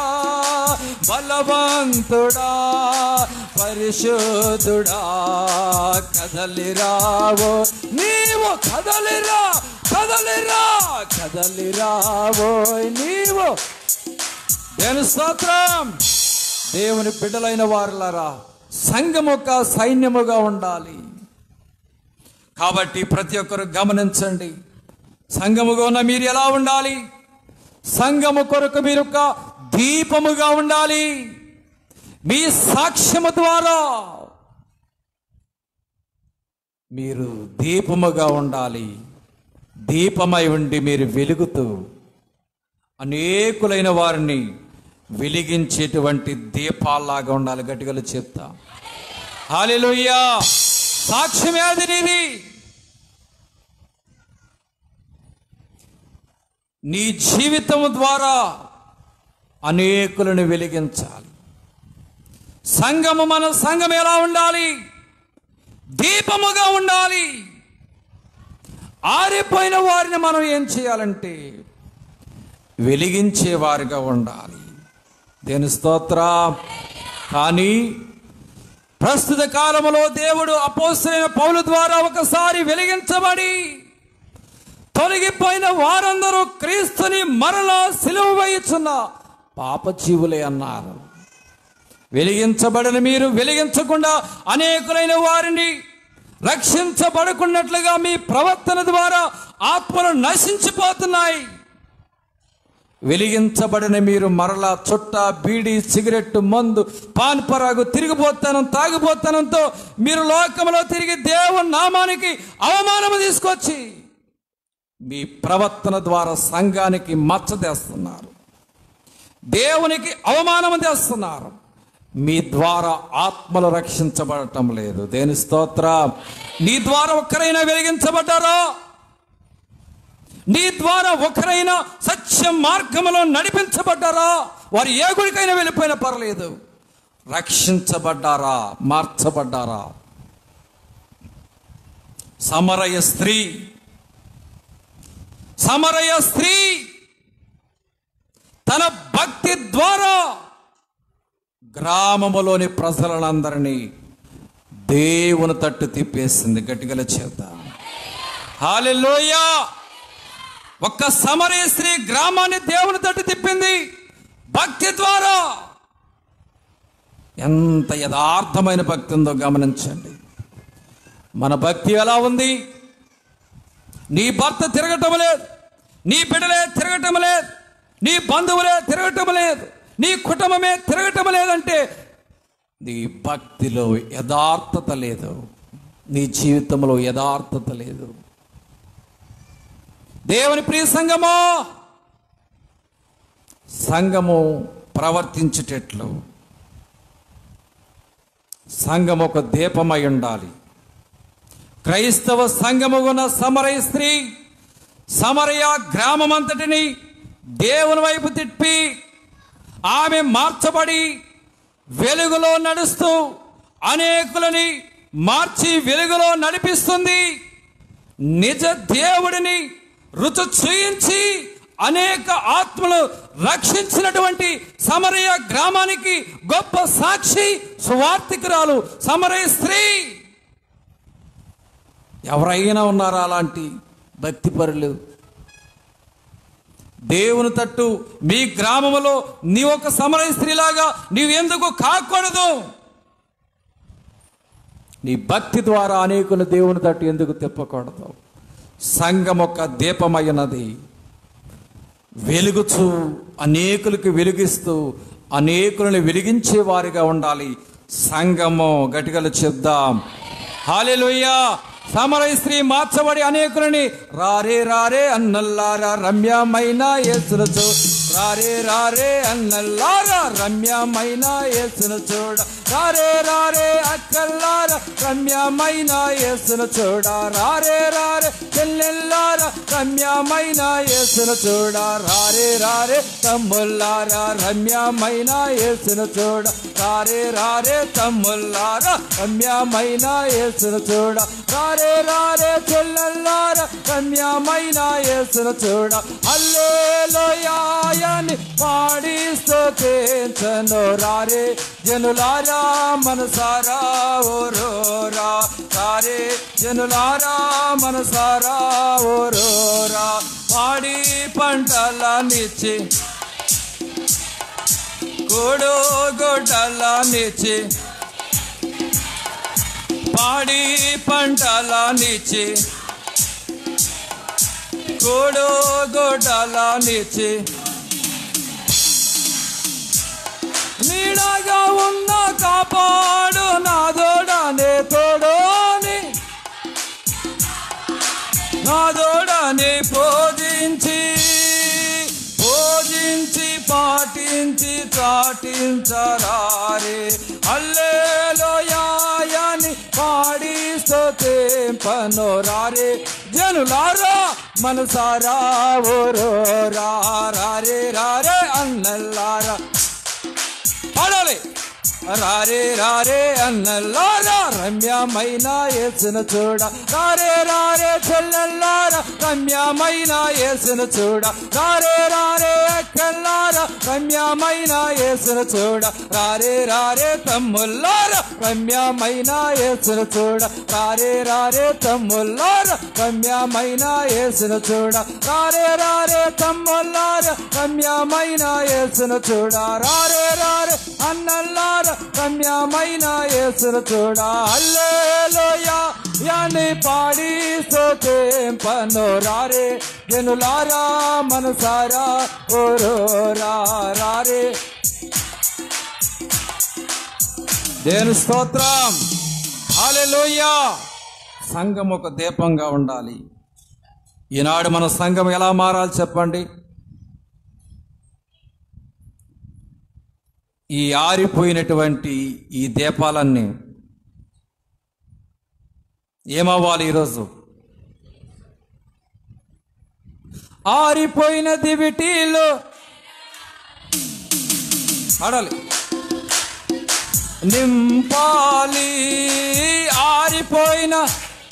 బలవంతుడా పరిశుద్ధుడా కదలిరా ఓ నీవు కదలిరా కదలిరా కదలిరా ఓయ్ నీవు దేని స్తోత్రం దేవుని బిడ్డలైన వారులారా సంఘముక సైన్యముగా ఉండాలి కాబట్టి ప్రతి ఒక్కరు గమనించండి సంఘముగా ఉన్న మీరు ఎలా ఉండాలి సంఘము కొరకు మీరు ఒక దీపముగా ఉండాలి మీ సాక్ష్యము ద్వారా మీరు దీపముగా ఉండాలి దీపమై ఉండి మీరు వెలుగుతూ అనేకులైన వారిని వెలిగించేటువంటి దీపాల్లాగా ఉండాలి గట్టిగలు చెప్తా హాలెలూయా సాక్ష్యమే అది నీది నీ జీవితం ద్వారా అనేకులను వెలిగించాలి సంఘము మన సంఘం ఎలా ఉండాలి దీపముగా ఉండాలి ఆరిపోయిన వారిని మనం ఏం చేయాలంటే వెలిగించే వారిగా ఉండాలి దేని స్తోత్ర కానీ ప్రస్తుత కాలంలో దేవుడు అపోసరైన పౌలు ద్వారా ఒకసారి వెలిగించబడి తొలగిపోయిన వారందరూ క్రీస్తుని మరలా సిలువ వేయుచున్న పాపజీవులే అన్నారు వెలిగించబడిన మీరు వెలిగించకుండా అనేకులైన వారిని రక్షించబడుకున్నట్లుగా మీ ప్రవర్తన ద్వారా ఆత్మలు నశించిపోతున్నాయి వెలిగించబడిన మీరు మరలా చుట్ట బీడి సిగరెట్ మందు పాన్ పరాగు తిరిగిపోతానం తాగిపోతానంతో మీరు లోకంలో తిరిగి దేవుని నామానికి అవమానము తీసుకొచ్చి మీ ప్రవర్తన ద్వారా సంఘానికి మచ్చ తెస్తున్నారు దేవునికి అవమానం తెస్తున్నారు మీ ద్వారా ఆత్మలు రక్షించబడటం లేదు దేని స్తోత్ర నీ ద్వారా ఒక్కరైనా వెలిగించబడ్డారా నీ ద్వారా ఒకరైనా సత్య మార్గములో నడిపించబడ్డారా వారు ఏ గుడికైనా వెళ్ళిపోయినా పర్లేదు రక్షించబడ్డారా మార్చబడ్డారా సమరయ స్త్రీ సమరయ స్త్రీ తన భక్తి ద్వారా గ్రామములోని ప్రజలందరినీ దేవుని తట్టు తిప్పేసింది గట్టిగల చేత హాలెల్లోయ ఒక్క సమరయ స్త్రీ గ్రామాన్ని దేవుని తట్టు తిప్పింది భక్తి ద్వారా ఎంత యథార్థమైన భక్తి ఉందో గమనించండి మన భక్తి ఎలా ఉంది నీ భర్త తిరగటం లేదు నీ బిడ్డలే తిరగటం లేదు నీ బంధువులే తిరగటం లేదు నీ కుటుంబమే తిరగటం లేదంటే నీ భక్తిలో యథార్థత లేదు నీ జీవితంలో యథార్థత లేదు దేవుని ప్రియ సంఘమో సంఘము ప్రవర్తించేటట్లు సంఘం ఒక దీపమై ఉండాలి క్రైస్తవ సంఘముగున సమరయ స్త్రీ సమరయ గ్రామమంతటిని దేవుని వైపు తిప్పి ఆమె మార్చబడి వెలుగులో నడుస్తూ అనేకులని మార్చి వెలుగులో నడిపిస్తుంది నిజ దేవుడిని రుచి చూయించి అనేక ఆత్మలు రక్షించినటువంటి సమరయ గ్రామానికి గొప్ప సాక్షి సువార్థికురాలు సమరయ స్త్రీ ఎవరైనా ఉన్నారా అలాంటి భక్తిపరులు దేవుని తట్టు మీ గ్రామంలో నీ ఒక సమరయ స్త్రీలాగా నీవెందుకు కాకూడదు నీ భక్తి ద్వారా అనేకులు దేవుని తట్టు ఎందుకు తిప్పకూడదు సంఘం ఒక దీపమైనది వెలుగుచు అనేకులకు వెలిగిస్తూ అనేకులను వెలిగించే వారిగా ఉండాలి సంఘము గట్టిగలు చెప్దాం హాలెలుయ్యా సమరయ స్త్రీ మార్చబడి అనేకులని రారే రారే అన్నల్లారా రమ్యమైన యేసును రారే రారే అన్నల్లారా రమ్యమైన యేసును చూడ రారే రారే అక్కల్లారా రమ్యమైన యేసును చూడ రారే రారే చెల్లెల్లారా రమ్యమైన యేసును చూడ రారే రారే తమ్ముల్లారా రమ్యమైన యేసును చూడ రారే రారే తమ్ముల్లారా రమ్యమైన యేసును చూడ రారే రారే చెల్లెల్లారా రమ్యమైన యేసును చూడ అల్లేలోయాయని పాడి స్తుతించను రారే జనులారా మనసారా ఓరోరా రారే జనులారా మనసారా ఓరోరా పాడి పంటలనిచ్చి కోడో గొడ్డలనిచ్చి పాడి పంటలనిచ్చి కోడో గొడ్డలనిచ్చి నీడగా ఉన్న కాపాడు నాదోడనే తోడోని నాదోడనే పోజించి పోజించి పాటించి చాటించరారే అల్లేలోయాని పాడి స్తోత్రింపనోరారే జనులారా మనసారా ఓరో రారే రారే అన్నల్లారా పాడాలి రారే రారే అన్నల్లారా రమ్యమైన ఏసిన చూడ రారే రారే చెల్లెల్లారా రమ్యమైన ఏసిన చూడ రారే రారే అక్కల్లారా రమ్యమైన ఏసిన చూడ రారే రారే తమ్ముల్లారా రమ్యమైన ఏసిన చూడ రారే రారే తమ్ముల్లారా రమ్యమైన ఏసిన చూడ రారే రారే తమ్ముల్లారా రమ్యమైన ఏసిన చూడ రారే రారే అన్నల్లారా రమ్యమైన ఏసిన చూడ అల్లేలోయా యాని పాడి స్తోత్రింపను రారే జనులారా మనసారా ఓరో రారే దేని స్తోత్రం హల్లెలూయా సంఘం ఒక దీపంగా ఉండాలి ఈనాడు మన సంఘం ఎలా మారాలి చెప్పండి ఈ ఆరిపోయినటువంటి ఈ దీపాలన్నీ ఏమవ్వాలి ఈరోజు ఆరిపోయిన దివిటీలు ఆడాలి నింపాలి ఆరిపోయిన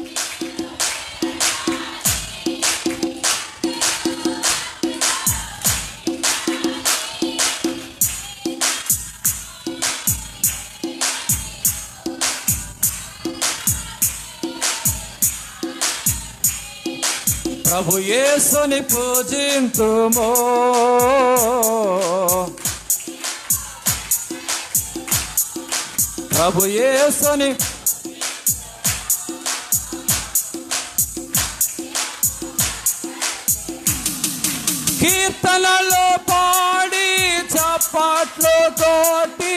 ప్రభు యేసుని పూజింతుమో ప్రభు యేసుని కీర్తనలో పాడి చప్పట్లు తోటి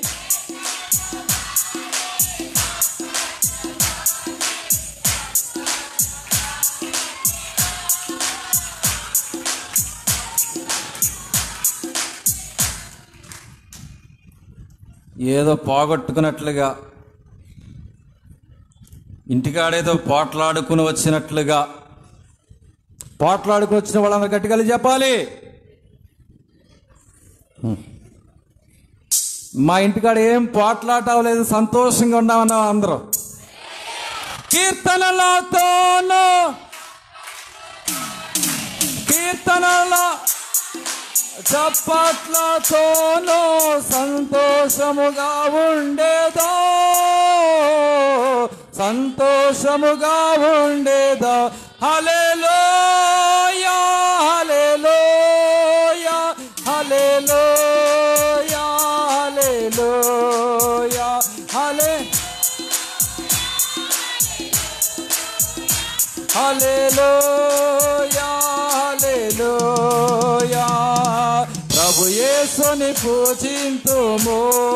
ఏదో పోగొట్టుకున్నట్లుగా ఇంటికాడేదో పోట్లాడుకుని వచ్చినట్లుగా పోట్లాడుకుని వచ్చిన వాళ్ళందరూ గట్టిగా చెప్పాలి మా ఇంటికాడ ఏం పోట్లాట అవ్వలేదు సంతోషంగా ఉన్నామన్నాం అందరూ కీర్తనలతోనూ కీర్తనల చప్పట్లతోనూ సంతోషముగా ఉండేదో సంతోషముగా ఉండేదో హల్లెలూయా హల్లెలూయా హల్లెలూయా హల్లెలూయా హల్లే హల్లెలూయా హల్లెలూయా ప్రభు యేసుని పూజింతుము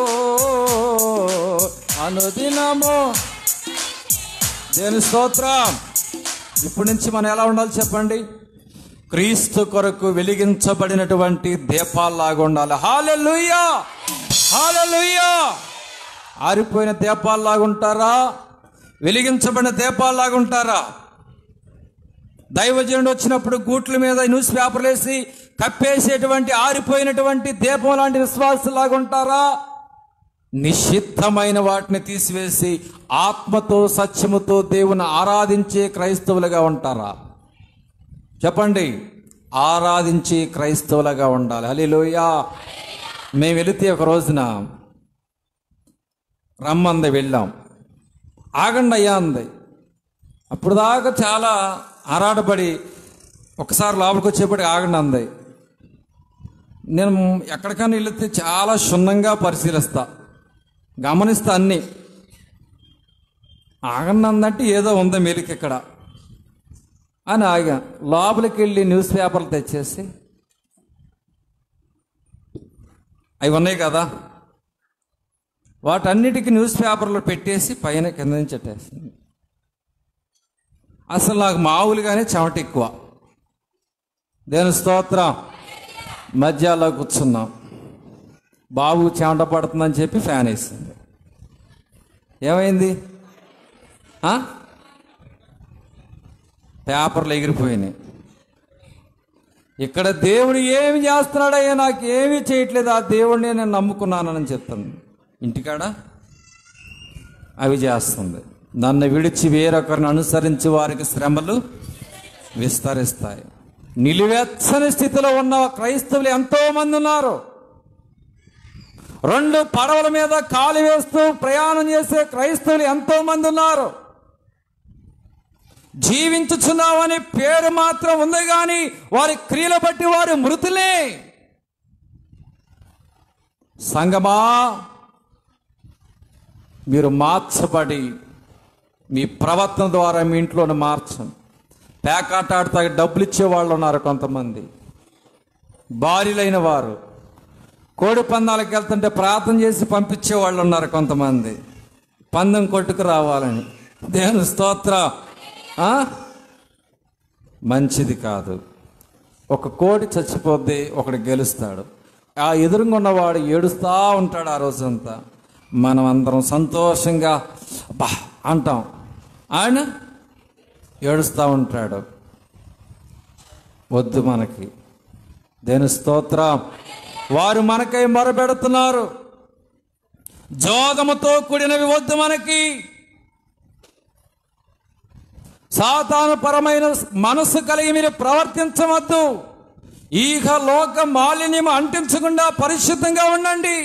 అనుదినము దేని స్తోత్రం ఇప్పటి నుంచి మనం ఎలా ఉండాలి చెప్పండి క్రీస్తు కొరకు వెలిగించబడినటువంటి దీపాల్లాగా ఉండాలి హాలెలుయ్యా హాలెలుయ్యా ఆరిపోయిన దీపాల్లాగా ఉంటారా వెలిగించబడిన దీపాల్లాగా ఉంటారా దైవజనుడు వచ్చినప్పుడు గూట్ల మీద న్యూస్ పేపర్లు వేసి కప్పేసేటువంటి ఆరిపోయినటువంటి దీపం లాంటి విశ్వాసలాగా ఉంటారా నిషిద్ధమైన వాటిని తీసివేసి ఆత్మతో సత్యముతో దేవుని ఆరాధించే క్రైస్తవులుగా ఉంటారా చెప్పండి ఆరాధించే క్రైస్తవులుగా ఉండాలి హలిలోయా మేము వెళితే ఒక రోజున రమ్మంది వెళ్ళాం ఆగండి అయ్యా అంది అప్పుడు దాకా చాలా ఆరాటపడి ఒకసారి లోపలికి వచ్చేప్పటికి ఆగండి అంది నేను ఎక్కడికైనా వెళితే చాలా క్షుణ్ణంగా పరిశీలిస్తా గమనిస్తా అన్నీ ఆగండి అందంటే ఏదో ఉంది మెలికి ఇక్కడ అని ఆగా లోపలికి వెళ్ళి న్యూస్ పేపర్లు తెచ్చేసి అవి ఉన్నాయి కదా వాటన్నిటికీ న్యూస్ పేపర్లో పెట్టేసి పైన కింద నుంచి పెట్టేసింది అసలు నాకు మామూలుగానే చెమట ఎక్కువ దేని స్తోత్రం మధ్యాలో కూర్చున్నాం బాబు చెమట పడుతుందని చెప్పి ఫ్యాన్ వేసింది ఏమైంది ఆ? పేపర్లు ఎగిరిపోయినాయి ఇక్కడ దేవుడు ఏమి చేస్తున్నాడయ్యా నాకు ఏమీ చేయట్లేదు ఆ దేవుడిని నేను నమ్ముకున్నానని చెప్తుంది ఇంటికాడ అవి చేస్తుంది నన్ను విడిచి వేరొకరిని అనుసరించి వారికి శ్రమలు విస్తరిస్తాయి నిలువెచ్చని స్థితిలో ఉన్న క్రైస్తవులు ఎంతో మంది ఉన్నారు రెండు పడవల మీద కాలు వేస్తూ ప్రయాణం చేసే క్రైస్తవులు ఎంతో మంది ఉన్నారు జీవించుచున్నామని పేరు మాత్రం ఉంది కానీ వారి క్రియలు బట్టి వారు మృతులే సంగమా మీరు మార్చబడి మీ ప్రవర్తన ద్వారా మీ ఇంట్లోనే మార్చండి పేకాట ఆడుతా డబ్బులు ఇచ్చే వాళ్ళు ఉన్నారు కొంతమంది భార్యలైన వారు కోడి పందాలకు వెళ్తుంటే ప్రార్థన చేసి పంపించే వాళ్ళు ఉన్నారు కొంతమంది పందెం కొట్టుకు రావాలని దేవుని స్తోత్ర ఆ? మంచిది కాదు ఒక కోడి చచ్చిపోద్ది ఒకడు గెలుస్తాడు ఆ ఎదురుగా ఉన్నవాడు ఏడుస్తూ ఉంటాడు ఆ రోజంతా మనం అందరం సంతోషంగా బా అంటాం ఆయన ఏడుస్తూ ఉంటాడు వద్దు మనకి దేని స్తోత్రం వారు మనకై మొరపెడుతున్నారు జోగముతో కూడినవి వద్దు మనకి సాతాను పరమైన మనసు కలిగి మీరు ప్రవర్తించవద్దు ఈగ లోక మాలిన్యం అంటించకుండా పరిశుద్ధంగా ఉండండి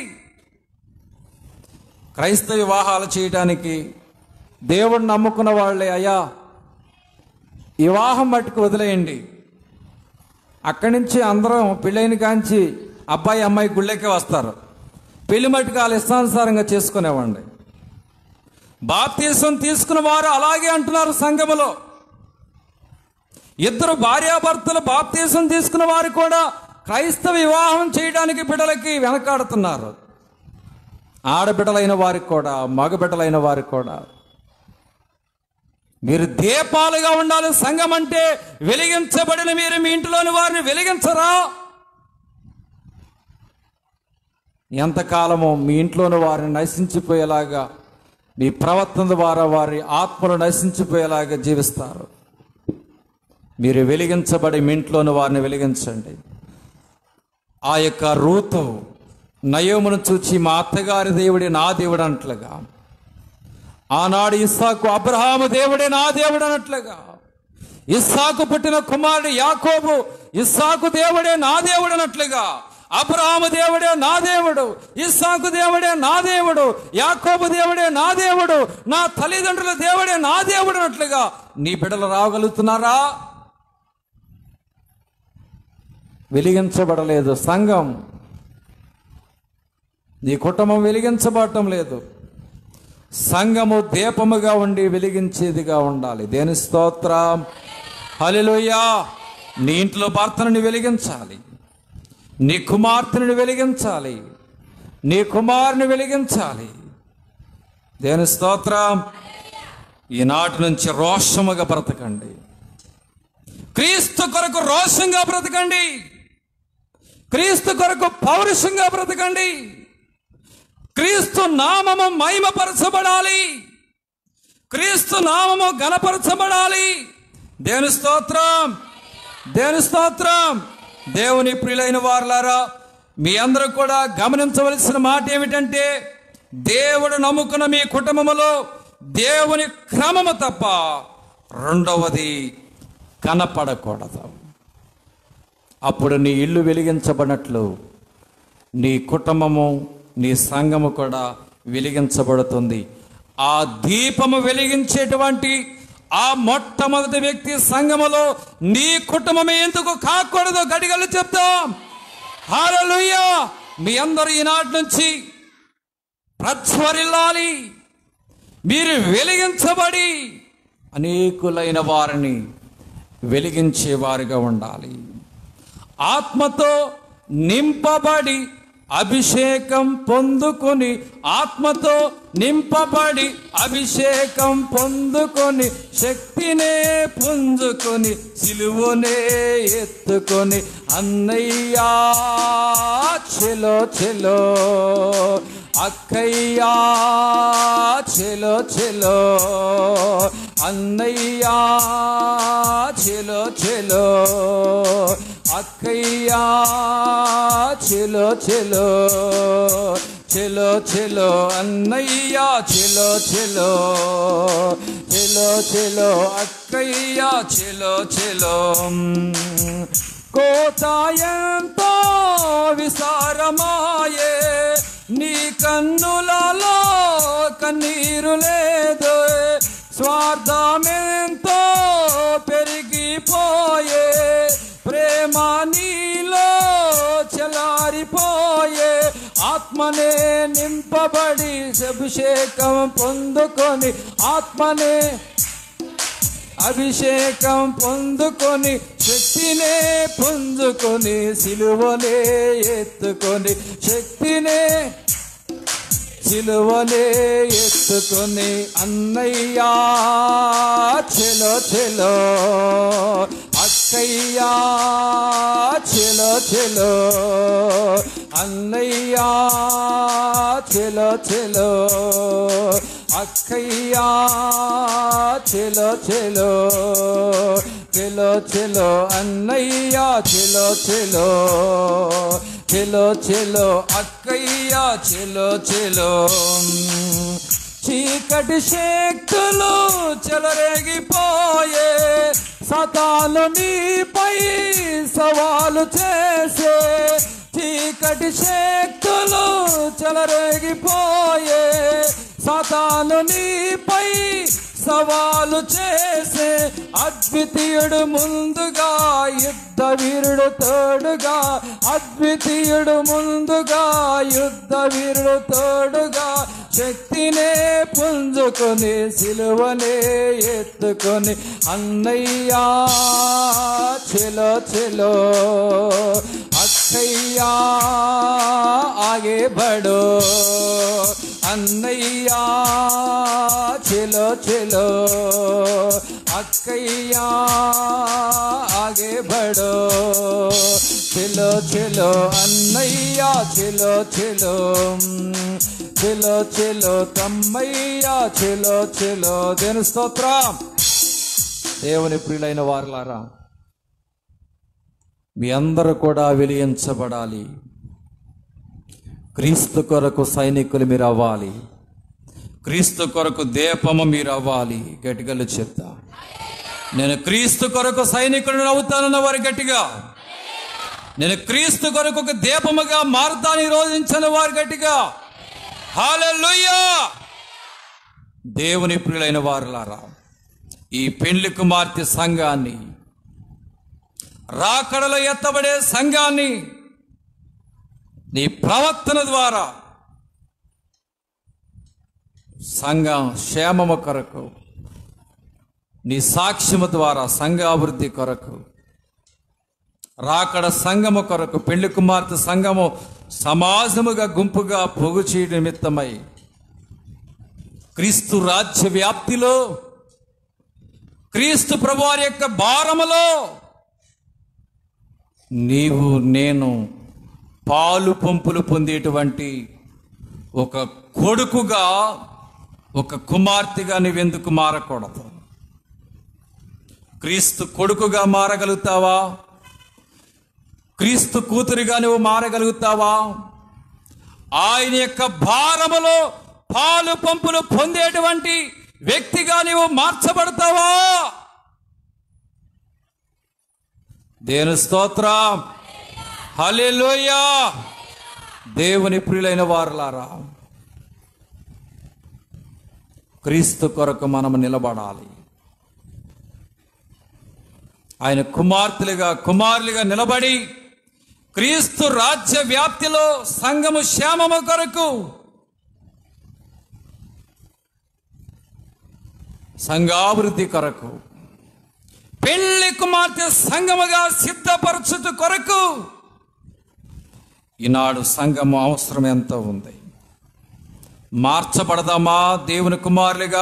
క్రైస్తవ వివాహాలు చేయడానికి దేవుడు నమ్ముకున్న వాళ్ళే అయ్యా వివాహం మట్టుకు వదిలేయండి అక్కడి నుంచి అందరం పెళ్ళైన కాంచి అబ్బాయి అమ్మాయి గుళ్ళకే వస్తారు పెళ్లి మట్టుకు వాళ్ళు ఇష్టానుసారంగా చేసుకునేవ్వండి బాప్తీసం తీసుకున్న వారు అలాగే అంటున్నారు సంఘములో ఇద్దరు భార్యాభర్తలు బాప్తీసం తీసుకున్న వారు కూడా క్రైస్తవ వివాహం చేయడానికి బిడ్డలకి వెనకాడుతున్నారు ఆడబిడ్డలైన వారికి కూడా మగబిడ్డలైన వారికి కూడా మీరు దీపాలుగా ఉండాలి సంఘం అంటే వెలిగించబడిన మీరు మీ ఇంటిలోని వారిని వెలిగించరా ఎంతకాలమో మీ ఇంట్లోని వారిని నశించిపోయేలాగా మీ ప్రవర్తన ద్వారా వారి ఆత్మలు నశించిపోయేలాగా జీవిస్తారు మీరు వెలిగించబడి మీ ఇంట్లోని వారిని వెలిగించండి ఆ యొక్క రూతు నయోమును చూచి మా అత్తగారి దేవుడే నా దేవుడు అన్నట్లుగా ఆనాడు ఇస్సాకు అబ్రహాము దేవుడే నా దేవుడు అన్నట్లుగా ఇస్సాకు పుట్టిన కుమారుడు యాకోబు ఇస్సాకు దేవుడే నా దేవుడు అన్నట్లుగా అబ్రహాము దేవుడే నా దేవుడు ఇస్సాకు దేవుడే నా దేవుడు యాకోబు దేవుడే నా దేవుడు నా తల్లిదండ్రుల దేవుడే నా దేవుడు అన్నట్లుగా నీ బిడ్డలు రాగలుగుతున్నారా వెలిగించబడలేదు సంఘం నీ కుటుంబం వెలిగించబడటం లేదు సంఘము దీపముగా ఉండి వెలిగించేదిగా ఉండాలి దేని స్తోత్రం హల్లెలూయా నీ ఇంట్లో భర్తను వెలిగించాలి నీ కుమార్తెను వెలిగించాలి నీ కుమారుని వెలిగించాలి దేని స్తోత్రం ఈనాటి నుంచి రోషముగా బ్రతకండి క్రీస్తు కొరకు రోషంగా బ్రతకండి క్రీస్తు కొరకు పౌరుషంగా బ్రతకండి క్రీస్తు నామము మహిమపరచబడాలి క్రీస్తు నామము గణపరచబడాలి దేవుని స్తోత్రం దేవుని స్తోత్రం దేవుని ప్రియులైన వారులారా మీ అందరూ కూడా గమనించవలసిన మాట ఏమిటంటే దేవుడు నమ్ముకున్న మీ కుటుంబములో దేవుని క్రమము తప్ప రెండవది కనపడకూడదు అప్పుడు నీ ఇల్లు వెలిగించబడినట్లు నీ కుటుంబము నీ సంఘము కూడా వెలిగించబడుతుంది ఆ దీపము వెలిగించేటువంటి ఆ మొట్టమొదటి వ్యక్తి సంఘములో నీ కుటుంబమే ఎందుకు కాకూడదు గడిగలు చెప్తాం హాలలుయ్యా మీ అందరూ ఈనాటి నుంచి ప్రజ్వరిల్లాలి మీరు వెలిగించబడి అనేకులైన వారిని వెలిగించే వారిగా ఉండాలి ఆత్మతో నింపబడి అభిషేకం పొందుకొని ఆత్మతో నింపబడి అభిషేకం పొందుకొని శక్తినే పుంజుకొని సిలువనే ఎత్తుకొని అన్నయ్యా చెలో చెలో అక్కయ్యా చెలో చెలో అన్నయ్యా చెలో చెలో అక్కయ్యా చెలో చెలో చెలో చెలో అన్నయ్యా చెలో చెలో చెలో చెలో అక్కయ్యా చెలో చెలో కోట ఎంతో విసారమాయే నీ కన్నులలో కన్నీరు లేదు స్వార్థమెంతో పెరిగిపోయే ప్రేమ నీలో చెలారిపోయే ఆత్మనే నింపబడి అభిషేకం పొందుకొని ఆత్మనే అభిషేకం పొందుకొని శక్తినే పుంజుకొని సిలువనే ఎత్తుకొని శక్తినే సిలువనే ఎత్తుకొని అన్నయ్యా చెలో చెలో అక్కయ్యా చెలో చెలో అన్నయ్యా చెలో చెలో అక్కయ్యా చెలో చెలో చెలో చెలో అన్నయ్యా చెలో చెలో చెలో చెలో అక్కయ్యా చెలో చెలో చీకటి శక్తులు చెలరేగిపోయే సతాలు నీపై సవాలు చేసే చీకటి శక్తులు చెలరేగిపోయే సతాలు నీపై సవాలు చేసే అద్వితీయుడు ముందుగా యుద్ధ వీరుడు తోడుగా అద్వితీయుడు ముందుగా యుద్ధ వీరుడు తోడుగా శక్తినే పుంజుకొని సిలువనే ఎత్తుకొని అన్నయ్యా చెలో చెలో అక్కయ్యా ఆగే బడో అన్నయ్యా చెలో చెలో అక్కయ్యా ఆగే బడో చెలో చెలో అన్నయ్యా చెలో చెలో చెలో చెలో తమ్మయ్యా చెలో చెలో దేని స్తోత్రం దేవుని ప్రియులైన వారులారా మీ అందరూ కూడా వెలిగించబడాలి క్రీస్తు కొరకు సైనికులు మీరు అవ్వాలి క్రీస్తు కొరకు దీపము మీరు అవ్వాలి గట్టిగలు చెప్తా నేను క్రీస్తు కొరకు సైనికుడు అవుతానన్న వారు గట్టిగా నేను క్రీస్తు కొరకు ఒక దీపముగా మారుతాను రోజుంచిన వారు గట్టిగా హాలెలూయా దేవుని ప్రియులైన వారులారా ఈ పెండ్లి కుమార్తె సంఘాన్ని రాకడలో ఎత్తబడే సంఘాన్ని నీ ప్రవర్తన ద్వారా సంఘం క్షేమము కొరకు నీ సాక్ష్యము ద్వారా సంఘ అభివృద్ధి కొరకు రాకడ సంఘము కొరకు పెళ్లి కుమార్తె సంఘము సమాజముగా గుంపుగా పొగు చేయడం నిమిత్తమై క్రీస్తు రాజ్య వ్యాప్తిలో క్రీస్తు ప్రభువారి యొక్క భారములో నీవు నేను పాలు పంపులు పొందేటువంటి ఒక కొడుకుగా ఒక కుమార్తెగా నువ్వెందుకు మారకూడదు క్రీస్తు కొడుకుగా మారగలుగుతావా క్రీస్తు కూతురిగా నువ్వు మారగలుగుతావా ఆయన యొక్క భారములో పాలు పంపులు పొందేటువంటి వ్యక్తిగా నీవు మార్చబడతావా దేని స్తోత్రం హల్లెలూయా దేవుని ప్రియులైన వారులారా క్రీస్తు కొరకు మనం నిలబడాలి ఆయన కుమార్తెలుగా కుమారులుగా నిలబడి క్రీస్తు రాజ్య వ్యాప్తిలో సంఘము శ్యామము కొరకు సంఘాభివృద్ధి కొరకు పెళ్లి కుమార్తె సంఘముగా సిద్ధపరచుట కొరకు ఈనాడు సంఘము అవసరం ఎంత ఉంది మార్చబడదామా దేవుని కుమారులుగా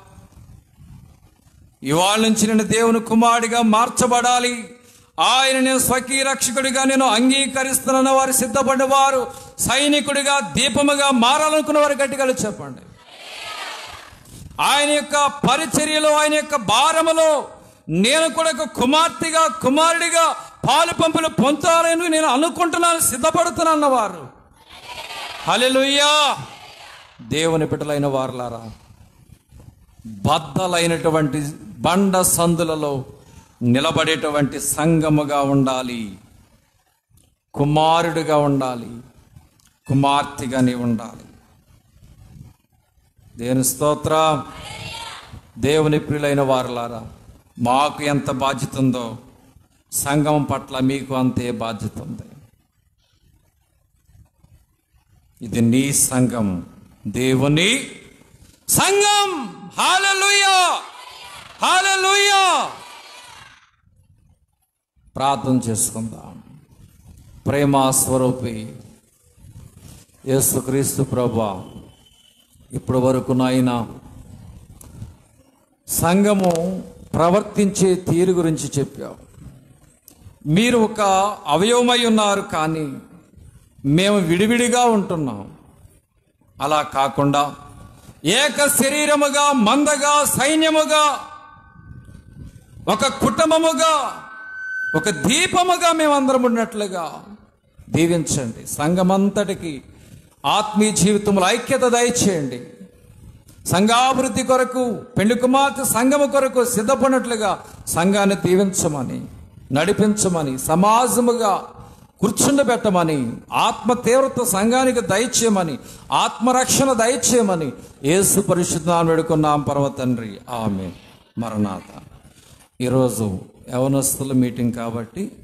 ఇవాళ నుంచి నేను దేవుని కుమారుడిగా మార్చబడాలి ఆయన నేను స్వకీ రక్షకుడిగా నేను అంగీకరిస్తున్న వారు సిద్ధపడిన వారు సైనికుడిగా దీపముగా మారాలనుకున్న వారు గట్టిగా చెప్పండి ఆయన యొక్క పరిచర్యలో ఆయన యొక్క భారములో నేను కూడా ఒక కుమార్తెగా కుమారుడిగా పాలు పంపులు పొందాలని నేను అనుకుంటున్నాను సిద్ధపడుతున్నాను వారు హల్లెలూయా దేవుని బిడ్డలైన వారులారా బద్దలైనటువంటి బండ సందులలో నిలబడేటువంటి సంఘముగా ఉండాలి కుమారుడిగా ఉండాలి కుమార్తెగా నీ ఉండాలి దేవుని స్తోత్ర దేవుని ప్రియులైన వారులారా మాకు ఎంత బాధ్యత ఉందో సంఘం పట్ల మీకు అంతే బాధ్యత ఉంది ఇది నీ సంఘం దేవుని సంఘం హాలలుయా హాలలుయా ప్రార్థన చేసుకుందాం ప్రేమ స్వరూపి యేసుక్రీస్తు ప్రభా ఇప్పటి వరకు నాయన సంఘము ప్రవర్తించే తీరు గురించి చెప్పావు మీరు ఒక అవయవమై ఉన్నారు కానీ మేము విడివిడిగా ఉంటున్నాం అలా కాకుండా ఏక శరీరముగా మందగా సైన్యముగా ఒక కుటుంబముగా ఒక దీపముగా మేమందరం ఉన్నట్లుగా దీవించండి సంఘమంతటికి ఆత్మీయ జీవితంలో ఐక్యత దయచేయండి సంఘాభివృద్ధి కొరకు పెళ్లి కుమార్తె సంఘము కొరకు సిద్ధపడినట్లుగా సంఘాన్ని దీవించమని నడిపించమని సమాజముగా కూర్చుండబెట్టమని ఆత్మ తీవ్రత సంఘానికి దయచేయమని ఆత్మరక్షణ దయచేయమని యేసు పరిశుద్ధాన్ని వేడుకున్నాం పర్వ తండ్రి ఆమె మరణాత ఈరోజు యవనస్తుల మీటింగ్ కాబట్టి